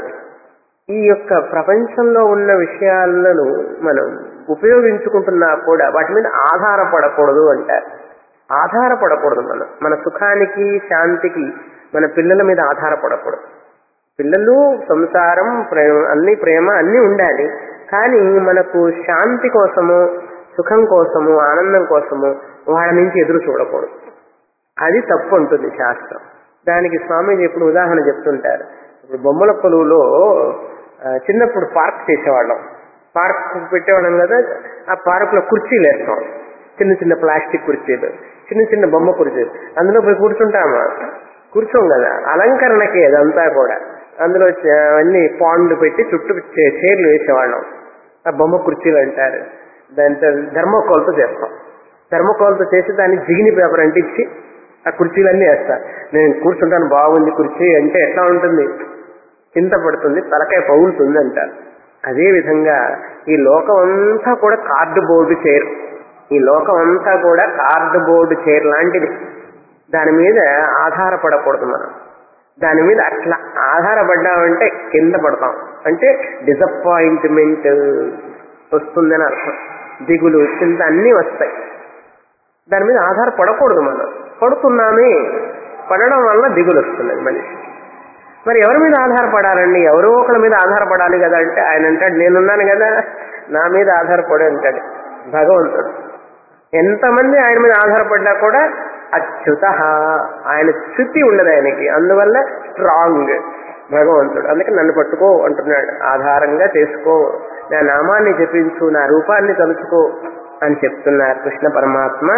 ఈ యొక్క ప్రపంచంలో ఉన్న విషయాలను మనం ఉపయోగించుకుంటున్నా కూడా వాటి మీద ఆధారపడకూడదు అంటారు ఆధారపడకూడదు మనం మన సుఖానికి శాంతికి మన పిల్లల మీద ఆధారపడకూడదు పిల్లలు సంసారం ప్రేమ అన్ని ప్రేమ అన్ని ఉండాలి కానీ మనకు శాంతి కోసము సుఖం కోసము ఆనందం కోసము వాళ్ళ నుంచి ఎదురు చూడకూడదు అది తప్పు ఉంటుంది శాస్త్రం దానికి స్వామీజీ ఎప్పుడు ఉదాహరణ చెప్తుంటారు ఇప్పుడు బొమ్మల కొలువులో ఆ, చిన్నప్పుడు పార్క్ చేసేవాళ్ళం పార్క్ పెట్టేవాళ్ళం కదా ఆ పార్క్ లో కుర్చీలు వేస్తాం చిన్న చిన్న ప్లాస్టిక్ కుర్చీలు చిన్న చిన్న బొమ్మ కుర్చీలు అందులో పోయి కూర్చుంటామా కూర్చోం కదా అలంకరణకి అదంతా కూడా అందులో చ- అన్ని పాండ్లు పెట్టి చుట్టూ చే- చైర్లు వేసేవాళ్ళం ఆ బొమ్మ కుర్చీలు అంటారు దాంతో ధర్మకోల్తో చేస్తాం ధర్మకోల్తో చేసి దాన్ని జిగిని పేపర్ అంటించి ఆ కుర్చీలన్నీ వేస్తా నేను కూర్చుంటాను బాగుంది కుర్చీ అంటే ఎట్లా ఉంటుంది చింత పడుతుంది తలకాయ పగులుతుంది అంటారు అదే విధంగా ఈ లోకం అంతా కూడా కార్డు బోర్డు చైర్ ఈ లోకం అంతా కూడా కార్డు బోర్డు చైర్ లాంటిది దాని మీద ఆధారపడకూడదు మనం దాని మీద అట్లా ఆధారపడ్డామంటే కింద పడతాం అంటే డిసప్పాయింట్మెంట్ వస్తుందని అర్థం దిగులు చింత అన్నీ వస్తాయి దాని మీద ఆధారపడకూడదు మనం పడుతున్నామే పడడం వల్ల దిగులు వస్తున్నది మనిషి మరి ఎవరి మీద ఆధారపడాలండి ఎవరో ఒకరి మీద ఆధారపడాలి కదా అంటే ఆయన అంటాడు నేనున్నాను కదా నా మీద ఆధారపడి అంటాడు భగవంతుడు ఎంతమంది ఆయన మీద ఆధారపడ్డా కూడా అచ్యుత ఆయన చ్యుతి ఉండదు ఆయనకి అందువల్ల స్ట్రాంగ్ భగవంతుడు అందుకే నన్ను పట్టుకో అంటున్నాడు ఆధారంగా చేసుకో నా నామాన్ని జపించు నా రూపాన్ని తలుచుకో అని చెప్తున్నారు కృష్ణ పరమాత్మ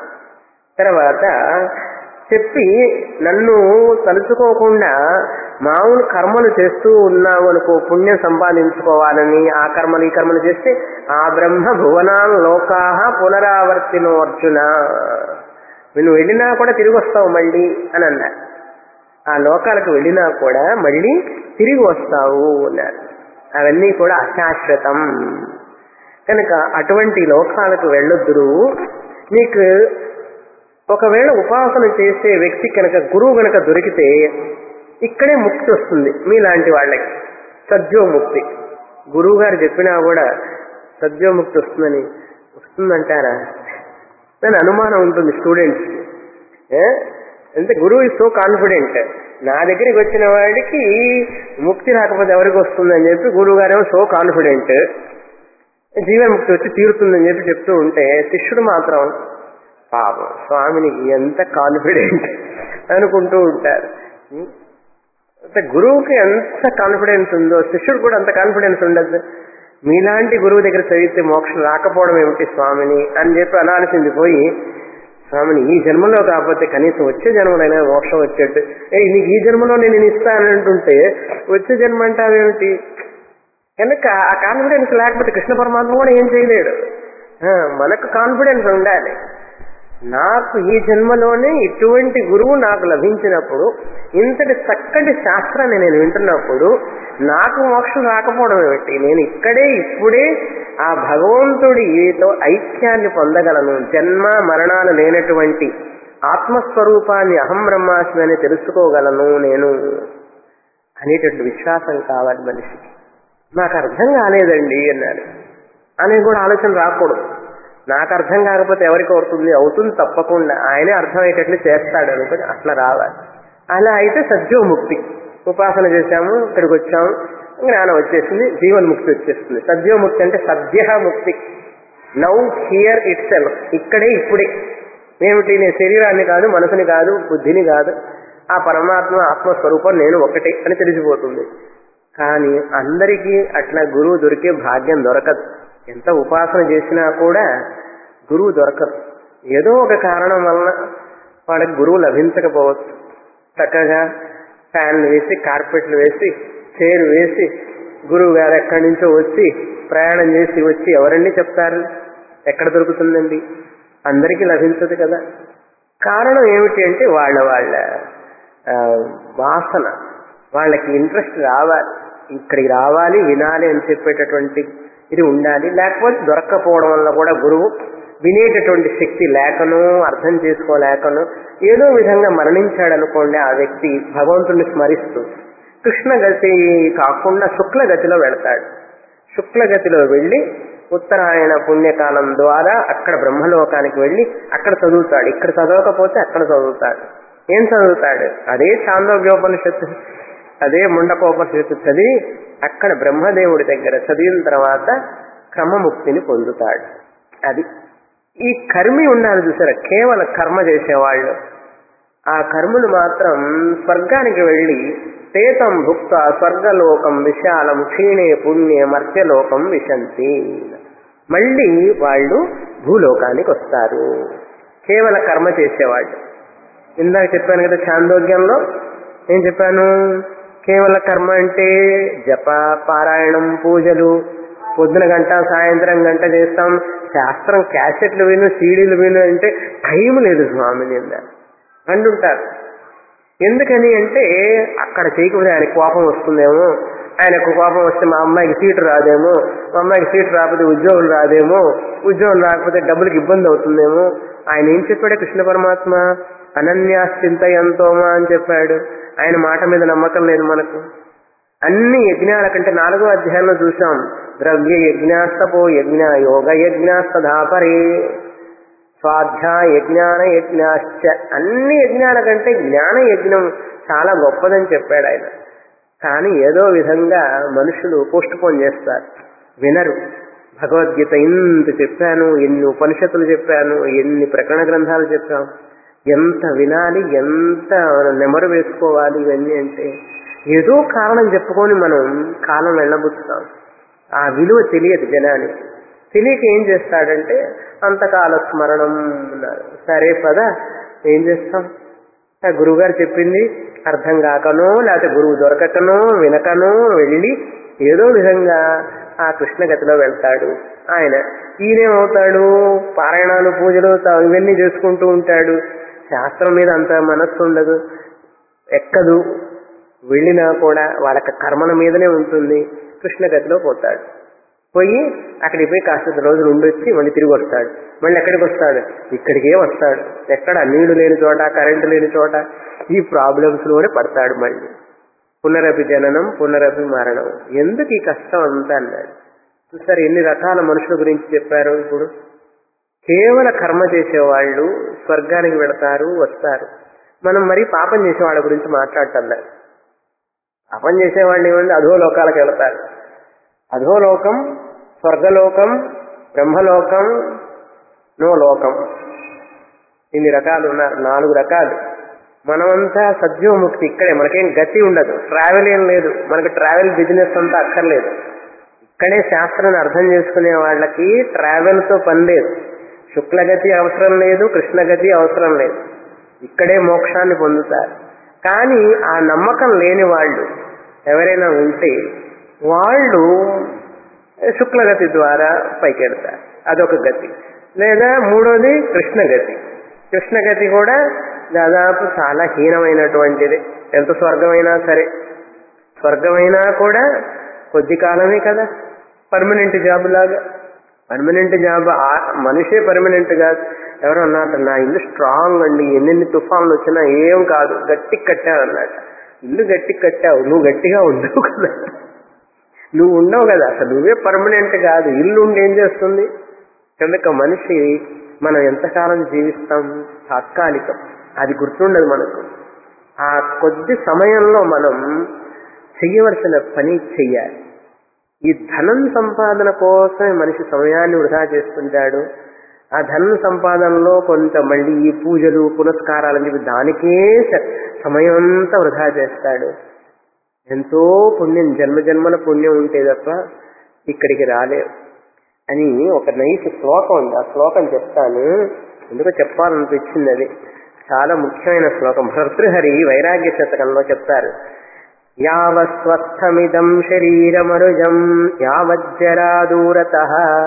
తర్వాత చెప్పి నన్ను తలుచుకోకుండా మామూలు కర్మలు చేస్తూ ఉన్నావు అనుకో పుణ్యం సంపాదించుకోవాలని ఆ కర్మలు ఈ కర్మలు చేస్తే ఆ బ్రహ్మ భువనాన్ లోకాహ పునరావర్తినో అర్జున నువ్వు వెళ్ళినా కూడా తిరిగి వస్తావు మళ్ళీ అని అన్నారు ఆ లోకాలకు వెళ్ళినా కూడా మళ్ళీ తిరిగి వస్తావు అన్నారు అవన్నీ కూడా అశాశ్వతం కనుక అటువంటి లోకాలకు వెళ్ళొద్దురు నీకు ఒకవేళ ఉపాసన చేసే వ్యక్తి కనుక గురువు కనుక దొరికితే ఇక్కడే ముక్తి వస్తుంది మీలాంటి వాళ్ళకి సద్యోముక్తి గురువు గారు చెప్పినా కూడా సద్యోముక్తి వస్తుందని వస్తుందంటారా దాని అనుమానం ఉంటుంది స్టూడెంట్స్ అంటే గురువు ఇస్ సో కాన్ఫిడెంట్ నా దగ్గరికి వచ్చిన వాడికి ముక్తి రాకపోతే ఎవరికి వస్తుందని చెప్పి గురువు గారేమో సో కాన్ఫిడెంట్ జీవన్ముక్తి వచ్చి తీరుతుందని చెప్పి చెప్తూ ఉంటే శిష్యుడు మాత్రం పాపం స్వామినికి ఎంత కాన్ఫిడెంట్ అనుకుంటూ ఉంటారు అంటే గురువుకి ఎంత కాన్ఫిడెన్స్ ఉందో శిష్యుడు కూడా అంత కాన్ఫిడెన్స్ ఉండదు మీలాంటి గురువు దగ్గర చదివితే మోక్షం రాకపోవడం ఏమిటి స్వామిని అని చెప్పి అనాల్సింది పోయి స్వామిని ఈ జన్మలో కాకపోతే కనీసం వచ్చే జన్మలైనా మోక్షం వచ్చేట్టు ఏ నీకు ఈ జన్మలో నేను ఇస్తానంటుంటే వచ్చే జన్మ అంటావేమిటి కనుక ఆ కాన్ఫిడెన్స్ లేకపోతే కృష్ణ పరమాత్మ కూడా ఏం చేయలేడు ఆ, మనకు కాన్ఫిడెన్స్ ఉండాలి నాకు ఈ జన్మలోనే ఇటువంటి గురువు నాకు లభించినప్పుడు ఇంతటి చక్కటి శాస్త్రాన్ని నేను వింటున్నప్పుడు నాకు మోక్షం రాకపోవడం ఏమిటి నేను ఇక్కడే ఇప్పుడే ఆ భగవంతుడితో ఐక్యాన్ని పొందగలను జన్మ మరణాలు లేనటువంటి ఆత్మస్వరూపాన్ని అహం బ్రహ్మాస్మి అని తెలుసుకోగలను నేను అనేటువంటి విశ్వాసం కావాలి మనిషికి నాకు అర్థం కాలేదండి అన్నాడు అనేది కూడా ఆలోచన రాకూడదు నాకు అర్థం కాకపోతే ఎవరికి అవుతుంది అవుతుంది తప్పకుండా ఆయనే అర్థమయ్యేటట్లు చేస్తాడు అనుకుని అట్లా రావాలి అలా అయితే సద్యోముక్తి ఉపాసన చేశాము ఇక్కడికి వచ్చాము జ్ఞానం వచ్చేసింది జీవన్ముక్తి వచ్చేస్తుంది సద్యోముక్తి అంటే సద్య ముక్తి నౌ హియర్ ఇట్ సెల్ఫ్ ఇక్కడే ఇప్పుడే ఏమిటి నేను శరీరాన్ని కాదు మనసుని కాదు బుద్ధిని కాదు ఆ పరమాత్మ ఆత్మస్వరూపం నేను ఒకటే అని తెలిసిపోతుంది కానీ అందరికీ అట్లా గురువు దొరికే భాగ్యం దొరకదు ఎంత ఉపాసన చేసినా కూడా గురువు దొరకదు ఏదో ఒక కారణం వలన వాళ్ళకి గురువు లభించకపోవచ్చు చక్కగా ఫ్యాన్లు వేసి కార్పెట్లు వేసి చైర్ వేసి గురువు గారు ఎక్కడి నుంచో వచ్చి ప్రయాణం చేసి వచ్చి ఎవరండి చెప్తారు ఎక్కడ దొరుకుతుందండి అందరికీ లభించదు కదా కారణం ఏమిటి అంటే వాళ్ళ వాళ్ళ ఆ, వాసన వాళ్ళకి ఇంట్రెస్ట్ రావాలి ఇక్కడికి రావాలి వినాలి అని చెప్పేటటువంటి ఇది ఉండాలి లేకపోతే దొరక్కపోవడం వల్ల కూడా గురువు వినేటటువంటి శక్తి లేకను అర్థం చేసుకోలేకను ఏదో విధంగా మరణించాడు అనుకోండి ఆ వ్యక్తి భగవంతుడిని స్మరిస్తూ కృష్ణ గతి కాకుండా శుక్ల గతిలో వెళతాడు శుక్ల గతిలో వెళ్ళి ఉత్తరాయణ పుణ్యకాలం ద్వారా అక్కడ బ్రహ్మలోకానికి వెళ్ళి అక్కడ చదువుతాడు ఇక్కడ చదవకపోతే అక్కడ చదువుతాడు ఏం చదువుతాడు అదే చాందోగ్యోపనిషత్తు అదే ముండకోపనిషత్తు చదివి అక్కడ బ్రహ్మదేవుడి దగ్గర చదివిన తర్వాత క్రమముక్తిని పొందుతాడు అది ఈ కర్మి ఉన్నారు చూసారా కేవల కర్మ చేసేవాళ్ళు ఆ కర్ములు మాత్రం స్వర్గానికి వెళ్ళి తేతం భుక్త స్వర్గలోకం విశాలం క్షీణే పుణ్యే మర్త్యలోకం విశంతి మళ్ళీ వాళ్ళు భూలోకానికి వస్తారు కేవల కర్మ చేసేవాళ్ళు ఇందాక చెప్పాను కదా చాందోగ్యంలో ఏం చెప్పాను కేవల కర్మ అంటే జప పారాయణం పూజలు పొద్దున గంట సాయంత్రం గంట చేస్తాం శాస్త్రం క్యాసెట్లు విను సీడీలు విను అంటే టైం లేదు స్వామి నింద అంటుంటారు ఎందుకని అంటే అక్కడ చేయకపోతే ఆయన కోపం వస్తుందేమో ఆయనకు కోపం వస్తే మా అమ్మాయికి సీటు రాదేమో మా అమ్మాయికి సీటు రాకపోతే ఉద్యోగం రాదేమో ఉద్యోగం రాకపోతే డబ్బులకి ఇబ్బంది అవుతుందేమో ఆయన ఏం చెప్పాడు కృష్ణ పరమాత్మ అనన్యాశ్చింతయంతోమా అని చెప్పాడు ఆయన మాట మీద నమ్మకం లేదు మనకు అన్ని యజ్ఞాల కంటే నాలుగో అధ్యాయంలో చూసాం ద్రవ్య యజ్ఞాస్తపో యజ్ఞ యోగ యజ్ఞాస్తధాపరే స్వాధ్యాయ యజ్ఞాన యజ్ఞాశ్చ అన్ని యజ్ఞాల కంటే జ్ఞాన యజ్ఞం చాలా గొప్పదని చెప్పాడు ఆయన కానీ ఏదో విధంగా మనుషులు పోస్ట్ పోన్ చేస్తారు వినరు భగవద్గీత ఇంత చెప్పాను ఎన్ని ఉపనిషత్తులు చెప్పాను ఎన్ని ప్రకరణ గ్రంథాలు చెప్పాను ఎంత వినాలి ఎంత నెమరు వేసుకోవాలి ఇవన్నీ అంటే ఏదో కారణం చెప్పుకొని మనం కాలం వెళ్ళబుచ్చుతాం ఆ విలువ తెలియదు జనానికి తెలియక ఏం చేస్తాడంటే అంతకాల స్మరణం అన్నారు సరే పద ఏం చేస్తాం ఆ గురువుగారు చెప్పింది అర్థం కాకనో లేకపోతే గురువు దొరకకనో వినకనో వెళ్ళి ఏదో విధంగా ఆ కృష్ణగతిలో వెళ్తాడు ఆయన ఈయనేమవుతాడు పారాయణాలు పూజలు త- ఇవన్నీ చేసుకుంటూ ఉంటాడు శాస్త్రం మీద అంత మనస్సు ఉండదు ఎక్కదు వెళ్ళినా కూడా వాళ్ళకి కర్మల మీదనే ఉంటుంది కృష్ణగతిలో పోతాడు పోయి అక్కడికి పోయి కాస్త రోజులు ఉండొచ్చి మళ్ళీ తిరిగి వస్తాడు మళ్ళీ ఎక్కడికి వస్తాడు ఇక్కడికే వస్తాడు ఎక్కడ నీళ్లు లేని చోట కరెంటు లేని చోట ఈ ప్రాబ్లమ్స్ లోనే పడతాడు మళ్ళీ పునరపి జననం పునరపి మరణం ఎందుకు ఈ కష్టం అంతా అన్నాడు చూసారు ఎన్ని రకాల మనుషుల గురించి చెప్పారు ఇప్పుడు కేవల కర్మ చేసేవాళ్ళు స్వర్గానికి వెళతారు వస్తారు మనం మరి పాపం చేసే వాళ్ళ గురించి మాట్లాడటం లేదు పాపం చేసేవాళ్ళు ఏమంటే అధో లోకాలకు వెళతారు అధోలోకం స్వర్గలోకం బ్రహ్మలోకం నో లోకం ఇన్ని రకాలు ఉన్నారు నాలుగు రకాలు మనమంతా సద్యోముక్తి ఇక్కడే మనకేం గతి ఉండదు ట్రావెల్ ఏం లేదు మనకి ట్రావెల్ బిజినెస్ అంతా అక్కర్లేదు ఇక్కడే శాస్త్రాన్ని అర్థం చేసుకునే వాళ్ళకి ట్రావెల్ తో పని లేదు శుక్లగతి అవసరం లేదు కృష్ణగతి అవసరం లేదు ఇక్కడే మోక్షాన్ని పొందుతారు కానీ ఆ నమ్మకం లేని వాళ్ళు ఎవరైనా ఉంటే వాళ్ళు శుక్లగతి ద్వారా పైకెడతారు అదొక గతి లేదా మూడోది కృష్ణగతి కృష్ణగతి కూడా దాదాపు చాలా హీనమైనటువంటిది ఎంత స్వర్గమైనా సరే స్వర్గమైనా కూడా కొద్ది కాలమే కదా పర్మనెంట్ జాబ్ లాగా పర్మనెంట్ జాబ్ ఆ- మనిషే పర్మనెంట్ కాదు ఎవరు అన్నారు నా ఇల్లు స్ట్రాంగ్ అండి ఎన్నెన్ని తుఫాన్లు వచ్చినా ఏం కాదు గట్టి కట్టావు అన్నట్టు ఇల్లు గట్టి కట్టావు నువ్వు గట్టిగా ఉండవు కదా నువ్వు ఉండవు కదా అసలు నువ్వే పర్మనెంట్ కాదు ఇల్లు ఉండి ఏం చేస్తుంది కనుక మనిషి మనం ఎంతకాలం జీవిస్తాం తాత్కాలికం అది గుర్తుండదు మనకు ఆ కొద్ది సమయంలో మనం చెయ్యవలసిన పని చెయ్యాలి ఈ ధనం సంపాదన కోసమే మనిషి సమయాన్ని వృధా చేస్తుంటాడు ఆ ధనం సంపాదనలో కొంత మళ్ళీ ఈ పూజలు పునస్కారాలని చెప్పి దానికే స- సమయం అంతా వృధా చేస్తాడు ఎంతో పుణ్యం జన్మ జన్మల పుణ్యం ఉంటే తప్ప ఇక్కడికి రాలేవు అని ఒక నైస్ శ్లోకం ఉంది ఆ శ్లోకం చెప్తాను ఎందుకో చెప్పాలనిపించింది అది చాలా ముఖ్యమైన శ్లోకం భర్తృహరి వైరాగ్య శతకంలో చెప్తారు యావస్వస్థమిదం శరీరమరుజం యావజ్జరా దూరత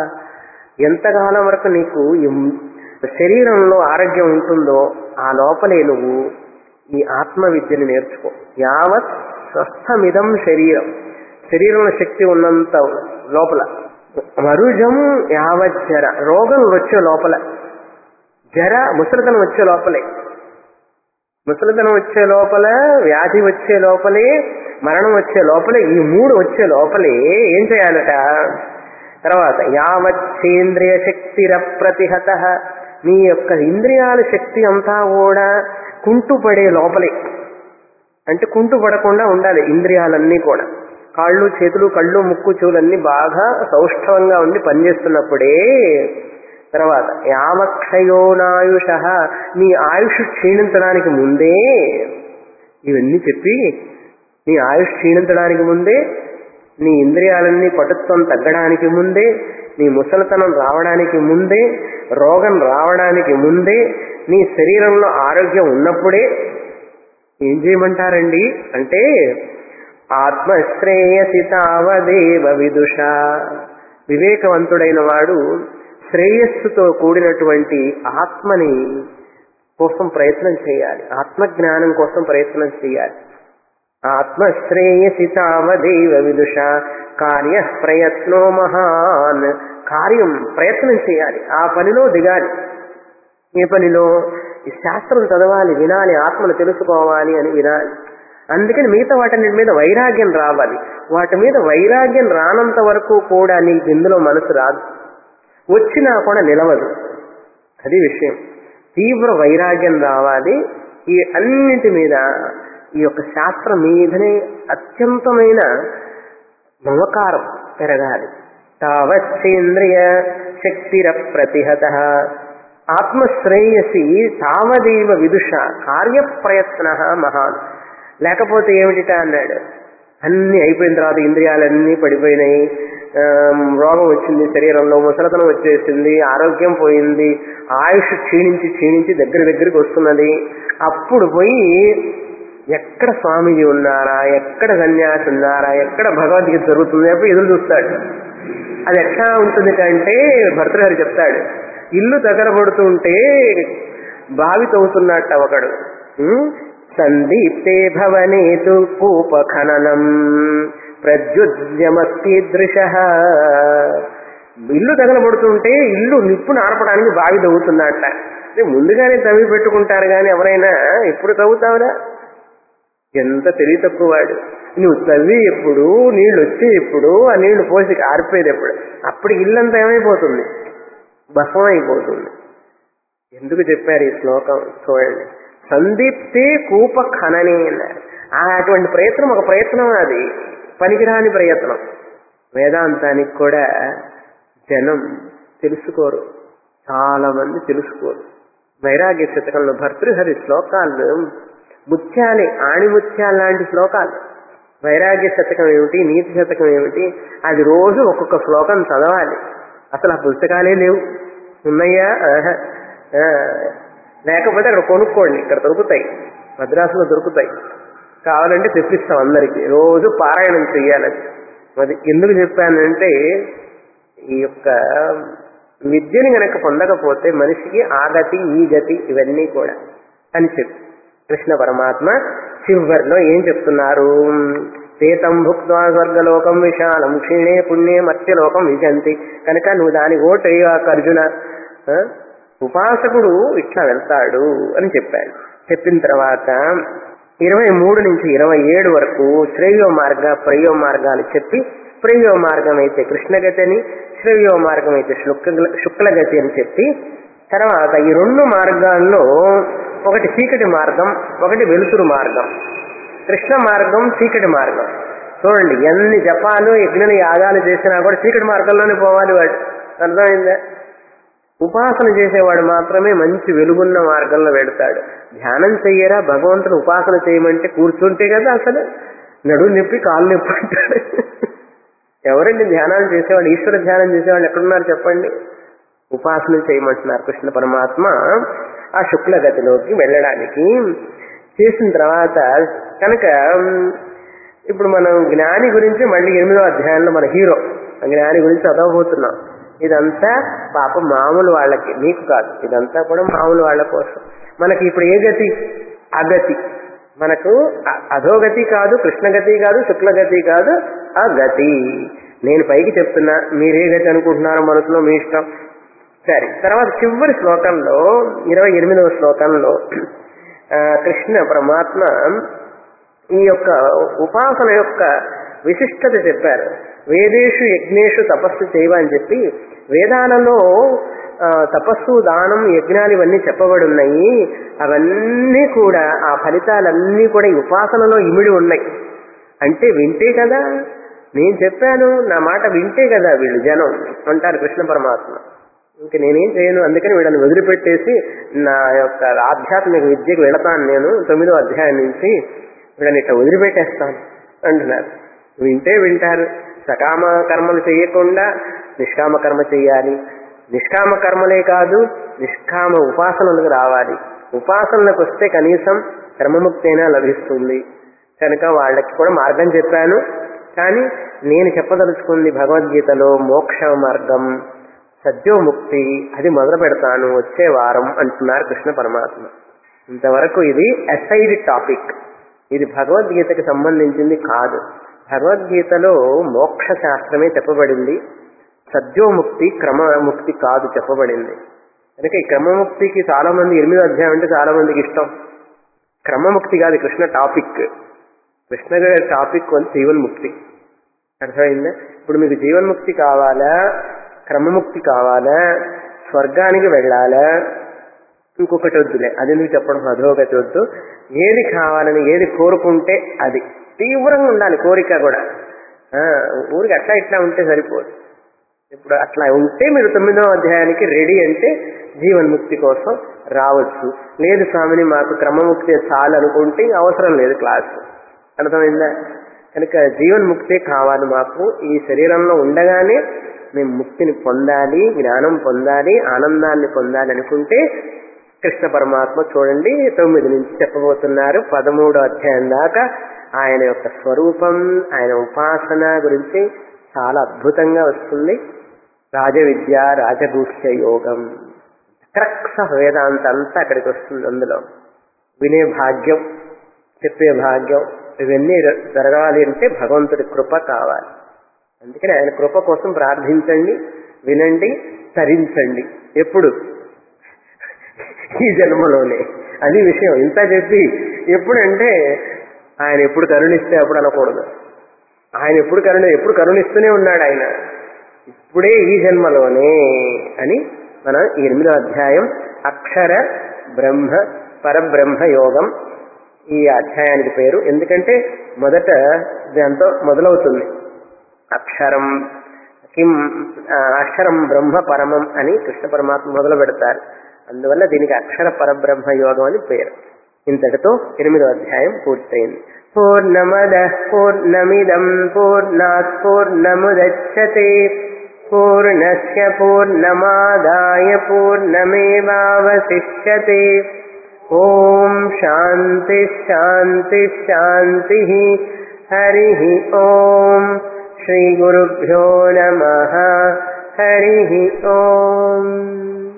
ఎంతకాలం వరకు నీకు ఈ శరీరంలో ఆరోగ్యం ఉంటుందో ఆ లోపలే నువ్వు ఈ ఆత్మ విద్యను నేర్చుకో యావత్ స్వస్థమిదం శరీరం శరీరంలో శక్తి ఉన్నంత లోపల మరుజం యావత్ జర రోగం వచ్చే లోపల జర ముసలితనం వచ్చే లోపలే ముసలితనం వచ్చే లోపల వ్యాధి వచ్చే లోపలే మరణం వచ్చే లోపలే ఈ మూడు వచ్చే లోపలే ఏం చేయాలట తర్వాత యావచ్చేంద్రియ శక్తిర ప్రతిహత నీ యొక్క ఇంద్రియాల శక్తి అంతా కూడా కుంటుపడే లోపలే అంటే కుంటు పడకుండా ఉండాలి ఇంద్రియాలన్నీ కూడా కాళ్ళు చేతులు కళ్ళు ముక్కు చెవులన్నీ బాగా సౌష్ఠవంగా ఉండి పనిచేస్తున్నప్పుడే తర్వాత యావక్షయోనాయుష నీ ఆయుష్ క్షీణించడానికి ముందే ఇవన్నీ చెప్పి నీ ఆయుష్ క్షీణించడానికి ముందే నీ ఇంద్రియాలన్నీ పటుత్వం తగ్గడానికి ముందే నీ ముసలితనం రావడానికి ముందే రోగం రావడానికి ముందే నీ శరీరంలో ఆరోగ్యం ఉన్నప్పుడే ఏం చేయమంటారండి అంటే ఆత్మశ్రేయసి తావదేవ విదుష వివేకవంతుడైన వాడు శ్రేయస్సుతో కూడినటువంటి ఆత్మని కోసం ప్రయత్నం చేయాలి ఆత్మజ్ఞానం కోసం ప్రయత్నం చేయాలి ఆత్మశ్రేయసి తావదేవ విదుష కార్య ప్రయత్నో మహాన్ కార్యం ప్రయత్నం చేయాలి ఆ పనిలో దిగాలి ఏ పనిలో ఈ శాస్త్రం చదవాలి వినాలి ఆత్మను తెలుసుకోవాలి అని వినాలి అందుకని మిగతా వాటి మీద వైరాగ్యం రావాలి వాటి మీద వైరాగ్యం రానంత వరకు కూడా నీకు ఇందులో మనసు రాదు వచ్చినా కూడా నిలవదు అది విషయం తీవ్ర వైరాగ్యం రావాలి ఈ అన్నింటి మీద ఈ యొక్క శాస్త్రం మీదనే అత్యంతమైన మమకారం పెరగాలి తావచ్చేంద్రియ శక్తిర ప్రతిహత ఆత్మశ్రేయసి తావదేవ విదుష కార్యప్రయత్న మహాన్ లేకపోతే ఏమిటిట అన్నాడు అన్ని అయిపోయిన తర్వాత ఇంద్రియాలన్నీ పడిపోయినాయి ఆ, రోగం వచ్చింది శరీరంలో ముసలతనం వచ్చేసింది ఆరోగ్యం పోయింది ఆయుష్ క్షీణించి క్షీణించి దగ్గర దగ్గరికి వస్తున్నది అప్పుడు పోయి ఎక్కడ స్వామీజీ ఉన్నారా ఎక్కడ సన్యాసి ఉన్నారా ఎక్కడ భగవద్గీత జరుగుతుంది అప్పుడు ఎదురు చూస్తాడు అది ఎట్లా ఉంటుంది అంటే భర్తగారు చెప్తాడు ఇల్లు తగలబడుతుంటే బావి తవ్వుతున్నట్ట ఒకడు ఉం? సందీప్తే భవనేతు కూప ఖననం ప్రద్యుద్యమస్కీదృశ ఇల్లు తగలబడుతుంటే ఇల్లు నిప్పును ఆర్పడానికి బావి తవ్వుతున్నట్ట అంటే ముందుగానే తవ్వి పెట్టుకుంటారు కానీ ఎవరైనా ఎప్పుడు తవ్వుతావురా ఎంత తెలివి తక్కువ వాడు నువ్వు తవ్వి ఎప్పుడు నీళ్లు వచ్చి ఎప్పుడు ఆ నీళ్లు పోసి ఆరిపోయేది ఎప్పుడు అప్పుడు ఇల్లంతా ఏమైపోతుంది భస్మం అయిపోతుంది ఎందుకు చెప్పారు ఈ శ్లోకం చూడండి సందీప్తే కూప ఖనని అన్నారు ఆ అటువంటి ప్రయత్నం ఒక ప్రయత్నం అది పనికిరాని ప్రయత్నం వేదాంతానికి కూడా జనం తెలుసుకోరు చాలా మంది తెలుసుకోరు వైరాగ్య శతకంలో భర్తృహరి శ్లోకాలు ముత్యాలే ఆణిముత్యాలు లాంటి శ్లోకాలు వైరాగ్య శతకం ఏమిటి నీతి శతకం ఏమిటి అది రోజు ఒక్కొక్క శ్లోకం చదవాలి అసలు ఆ పుస్తకాలే లేవు ఉన్నాయా ఆహా. ఆ, లేకపోతే అక్కడ కొనుక్కోండి ఇక్కడ దొరుకుతాయి మద్రాసులో దొరుకుతాయి కావాలంటే తెప్పిస్తాం అందరికీ రోజు పారాయణం చెయ్యాలి అది అది ఎందుకు చెప్పానంటే ఈ యొక్క విద్యని గనక పొందకపోతే మనిషికి ఆ గతి ఈ గతి ఇవన్నీ కూడా అని చెప్పి కృష్ణ పరమాత్మ చివరిలో ఏం చెప్తున్నారు తేతం భుక్వా స్వర్గలోకం విశాలం క్షీణే పుణ్యే మత్స్యలోకం విజంతి కనుక నువ్వు దాని ఓటు వేయకు అర్జున ఆ? ఉపాసకుడు ఇట్లా వెళ్తాడు అని చెప్పాడు చెప్పిన తర్వాత ఇరవై మూడు నుంచి ఇరవై ఏడు వరకు శ్రేయో మార్గ ప్రయో మార్గాలు చెప్పి ప్రయో మార్గం అయితే కృష్ణగతి అని శ్రేయో మార్గం అయితే శుక్ల శుక్లగతి అని చెప్పి తర్వాత ఈ రెండు మార్గాల్లో ఒకటి చీకటి మార్గం ఒకటి వెలుతురు మార్గం కృష్ణ మార్గం చీకటి మార్గం చూడండి ఎన్ని జపాలు యజ్ఞ యాగాలు చేసినా కూడా చీకటి మార్గంలోనే పోవాలి వాడు అర్థమైందా ఉపాసన చేసేవాడు మాత్రమే మంచి వెలుగున్న మార్గంలో వెడతాడు ధ్యానం చెయ్యరా భగవంతుని ఉపాసన చేయమంటే కూర్చుంటే కదా అసలు నడువు నొప్పి కాలు నొప్పి అంటాడు ఎవరండి ధ్యానాలు చేసేవాళ్ళు ఈశ్వర ధ్యానం చేసేవాళ్ళు ఎక్కడున్నారు చెప్పండి ఉపాసన చేయమంటున్నారు కృష్ణ పరమాత్మ ఆ శుక్ల గతిలోకి వెళ్ళడానికి చేసిన తర్వాత కనుక ఇప్పుడు మనం జ్ఞాని గురించి మళ్ళీ ఎనిమిదో అధ్యాయంలో మన హీరో ఆ జ్ఞాని గురించి చదవబోతున్నాం ఇదంతా పాపం మామూలు వాళ్ళకి నీకు కాదు ఇదంతా కూడా మామూలు వాళ్ళ కోసం మనకి ఇప్పుడు ఏ గతి అగతి మనకు అ- అధోగతి కాదు కృష్ణగతి కాదు శుక్లగతి కాదు ఆ గతి నేను పైకి చెప్తున్నా మీరే గతి అనుకుంటున్నారో మనసులో మీ ఇష్టం సరే తర్వాత చివరి శ్లోకంలో ఇరవై ఎనిమిదవ శ్లోకంలో ఆ, కృష్ణ పరమాత్మ ఈ యొక్క ఉపాసన యొక్క విశిష్టత చెప్పారు వేదేషు యజ్ఞేషు తపస్సు చేయవని చెప్పి వేదాలలో ఆ, తపస్సు దానం యజ్ఞాలు ఇవన్నీ చెప్పబడి ఉన్నాయి అవన్నీ కూడా ఆ ఫలితాలన్నీ కూడా ఈ ఉపాసనలో ఇమిడి ఉన్నాయి అంటే వింటే కదా నేను చెప్పాను నా మాట వింటే కదా వీళ్ళు జనం అంటారు కృష్ణ పరమాత్మ ఇంక నేనేం చేయను అందుకని వీళ్ళని వదిలిపెట్టేసి నా యొక్క ఆధ్యాత్మిక విద్యకు వెళతాను నేను తొమ్మిదో అధ్యాయం నుంచి వీళ్ళని ఇట్లా వదిలిపెట్టేస్తాను అంటున్నారు వింటే వింటారు సకామ కర్మలు చేయకుండా నిష్కామ కర్మ చేయాలి నిష్కామ కర్మలే కాదు నిష్కామ ఉపాసనలకు రావాలి ఉపాసనలకు వస్తే కనీసం క్రమముక్తి అయినా లభిస్తుంది కనుక వాళ్ళకి కూడా మార్గం చెప్పాను కానీ నేను చెప్పదలుచుకుంది భగవద్గీతలో మోక్ష మార్గం సద్యోముక్తి అది మొదలు పెడతాను వచ్చే వారం అంటున్నారు కృష్ణ పరమాత్మ ఇంతవరకు ఇది అసైడ్ టాపిక్ ఇది భగవద్గీతకి సంబంధించింది కాదు భగవద్గీతలో మోక్ష శాస్త్రమే చెప్పబడింది సద్యోముక్తి క్రమముక్తి కాదు చెప్పబడింది కనుక ఈ క్రమముక్తికి చాలా మంది ఎనిమిదో అధ్యాయం అంటే చాలా మందికి ఇష్టం క్రమముక్తి కాదు కృష్ణ టాపిక్ కృష్ణ గారి టాపిక్ వన్ జీవన్ముక్తి అర్థమైందా ఇప్పుడు మీకు జీవన్ముక్తి కావాలా క్రమముక్తి కావాలా స్వర్గానికి వెళ్ళాలా ఇంకొకటి వద్దులే అది ఎందుకు చెప్పడం అధోగతి వద్దు ఏది కావాలని ఏది కోరుకుంటే అది తీవ్రంగా ఉండాలి కోరిక కూడా ఆ, ఊరికి అట్లా ఇట్లా ఉంటే సరిపోదు ఇప్పుడు అట్లా ఉంటే మీరు తొమ్మిదవ అధ్యాయానికి రెడీ అంటే జీవన్ముక్తి కోసం రావచ్చు లేదు స్వామిని మాకు క్రమముక్తి చాలు అనుకుంటే ఇంక అవసరం లేదు క్లాస్ అర్థమైందా కనుక జీవన్ముక్తే కావాలి మాకు ఈ శరీరంలో ఉండగానే మేము ముక్తిని పొందాలి జ్ఞానం పొందాలి ఆనందాన్ని పొందాలి అనుకుంటే కృష్ణ పరమాత్మ చూడండి తొమ్మిది నుంచి చెప్పబోతున్నారు పదమూడో అధ్యాయం దాకా ఆయన యొక్క స్వరూపం ఆయన ఉపాసన గురించి చాలా అద్భుతంగా వస్తుంది రాజవిద్య రాజగూహ్య యోగం క్రక్స్ ఆఫ్ వేదాంత అంతా అక్కడికి వస్తుంది అందులో వినే భాగ్యం చెప్పే భాగ్యం ఇవన్నీ జరగాలి అంటే భగవంతుడి కృప కావాలి అందుకని ఆయన కృప కోసం ప్రార్థించండి వినండి తరించండి ఎప్పుడు ఈ జన్మలోనే అది విషయం ఇంత చెప్పి ఎప్పుడంటే ఆయన ఎప్పుడు కరుణిస్తే అప్పుడు అనకూడదు ఆయన ఎప్పుడు కరుణ ఎప్పుడు కరుణిస్తూనే ఉన్నాడు ఆయన ఇప్పుడే ఈ జన్మలోనే అని మన ఈ ఎనిమిదో అధ్యాయం అక్షర బ్రహ్మ పరబ్రహ్మ యోగం ఈ అధ్యాయానికి పేరు ఎందుకంటే మొదట దాంతో మొదలవుతుంది అక్షరం కిం ఆ, అక్షరం బ్రహ్మ పరమం అని కృష్ణ పరమాత్మ మొదలు పెడతారు అందువల్ల దీనికి అక్షర పరబ్రహ్మ యోగం అని పేరు ఇంతటితో ఎనిమిదో అధ్యాయం పూర్తయింది పూర్ణమద పూర్ణమిదం పూర్ణాత్ పూర్ణముదచ్చతే పూర్ణస్య పూర్ణమాదాయ పూర్ణమేవావశిష్యతే ఓం శాంతి శాంతి శాంతి హరి ఓం శ్రీ గురుభ్యో నమ హరి ఓం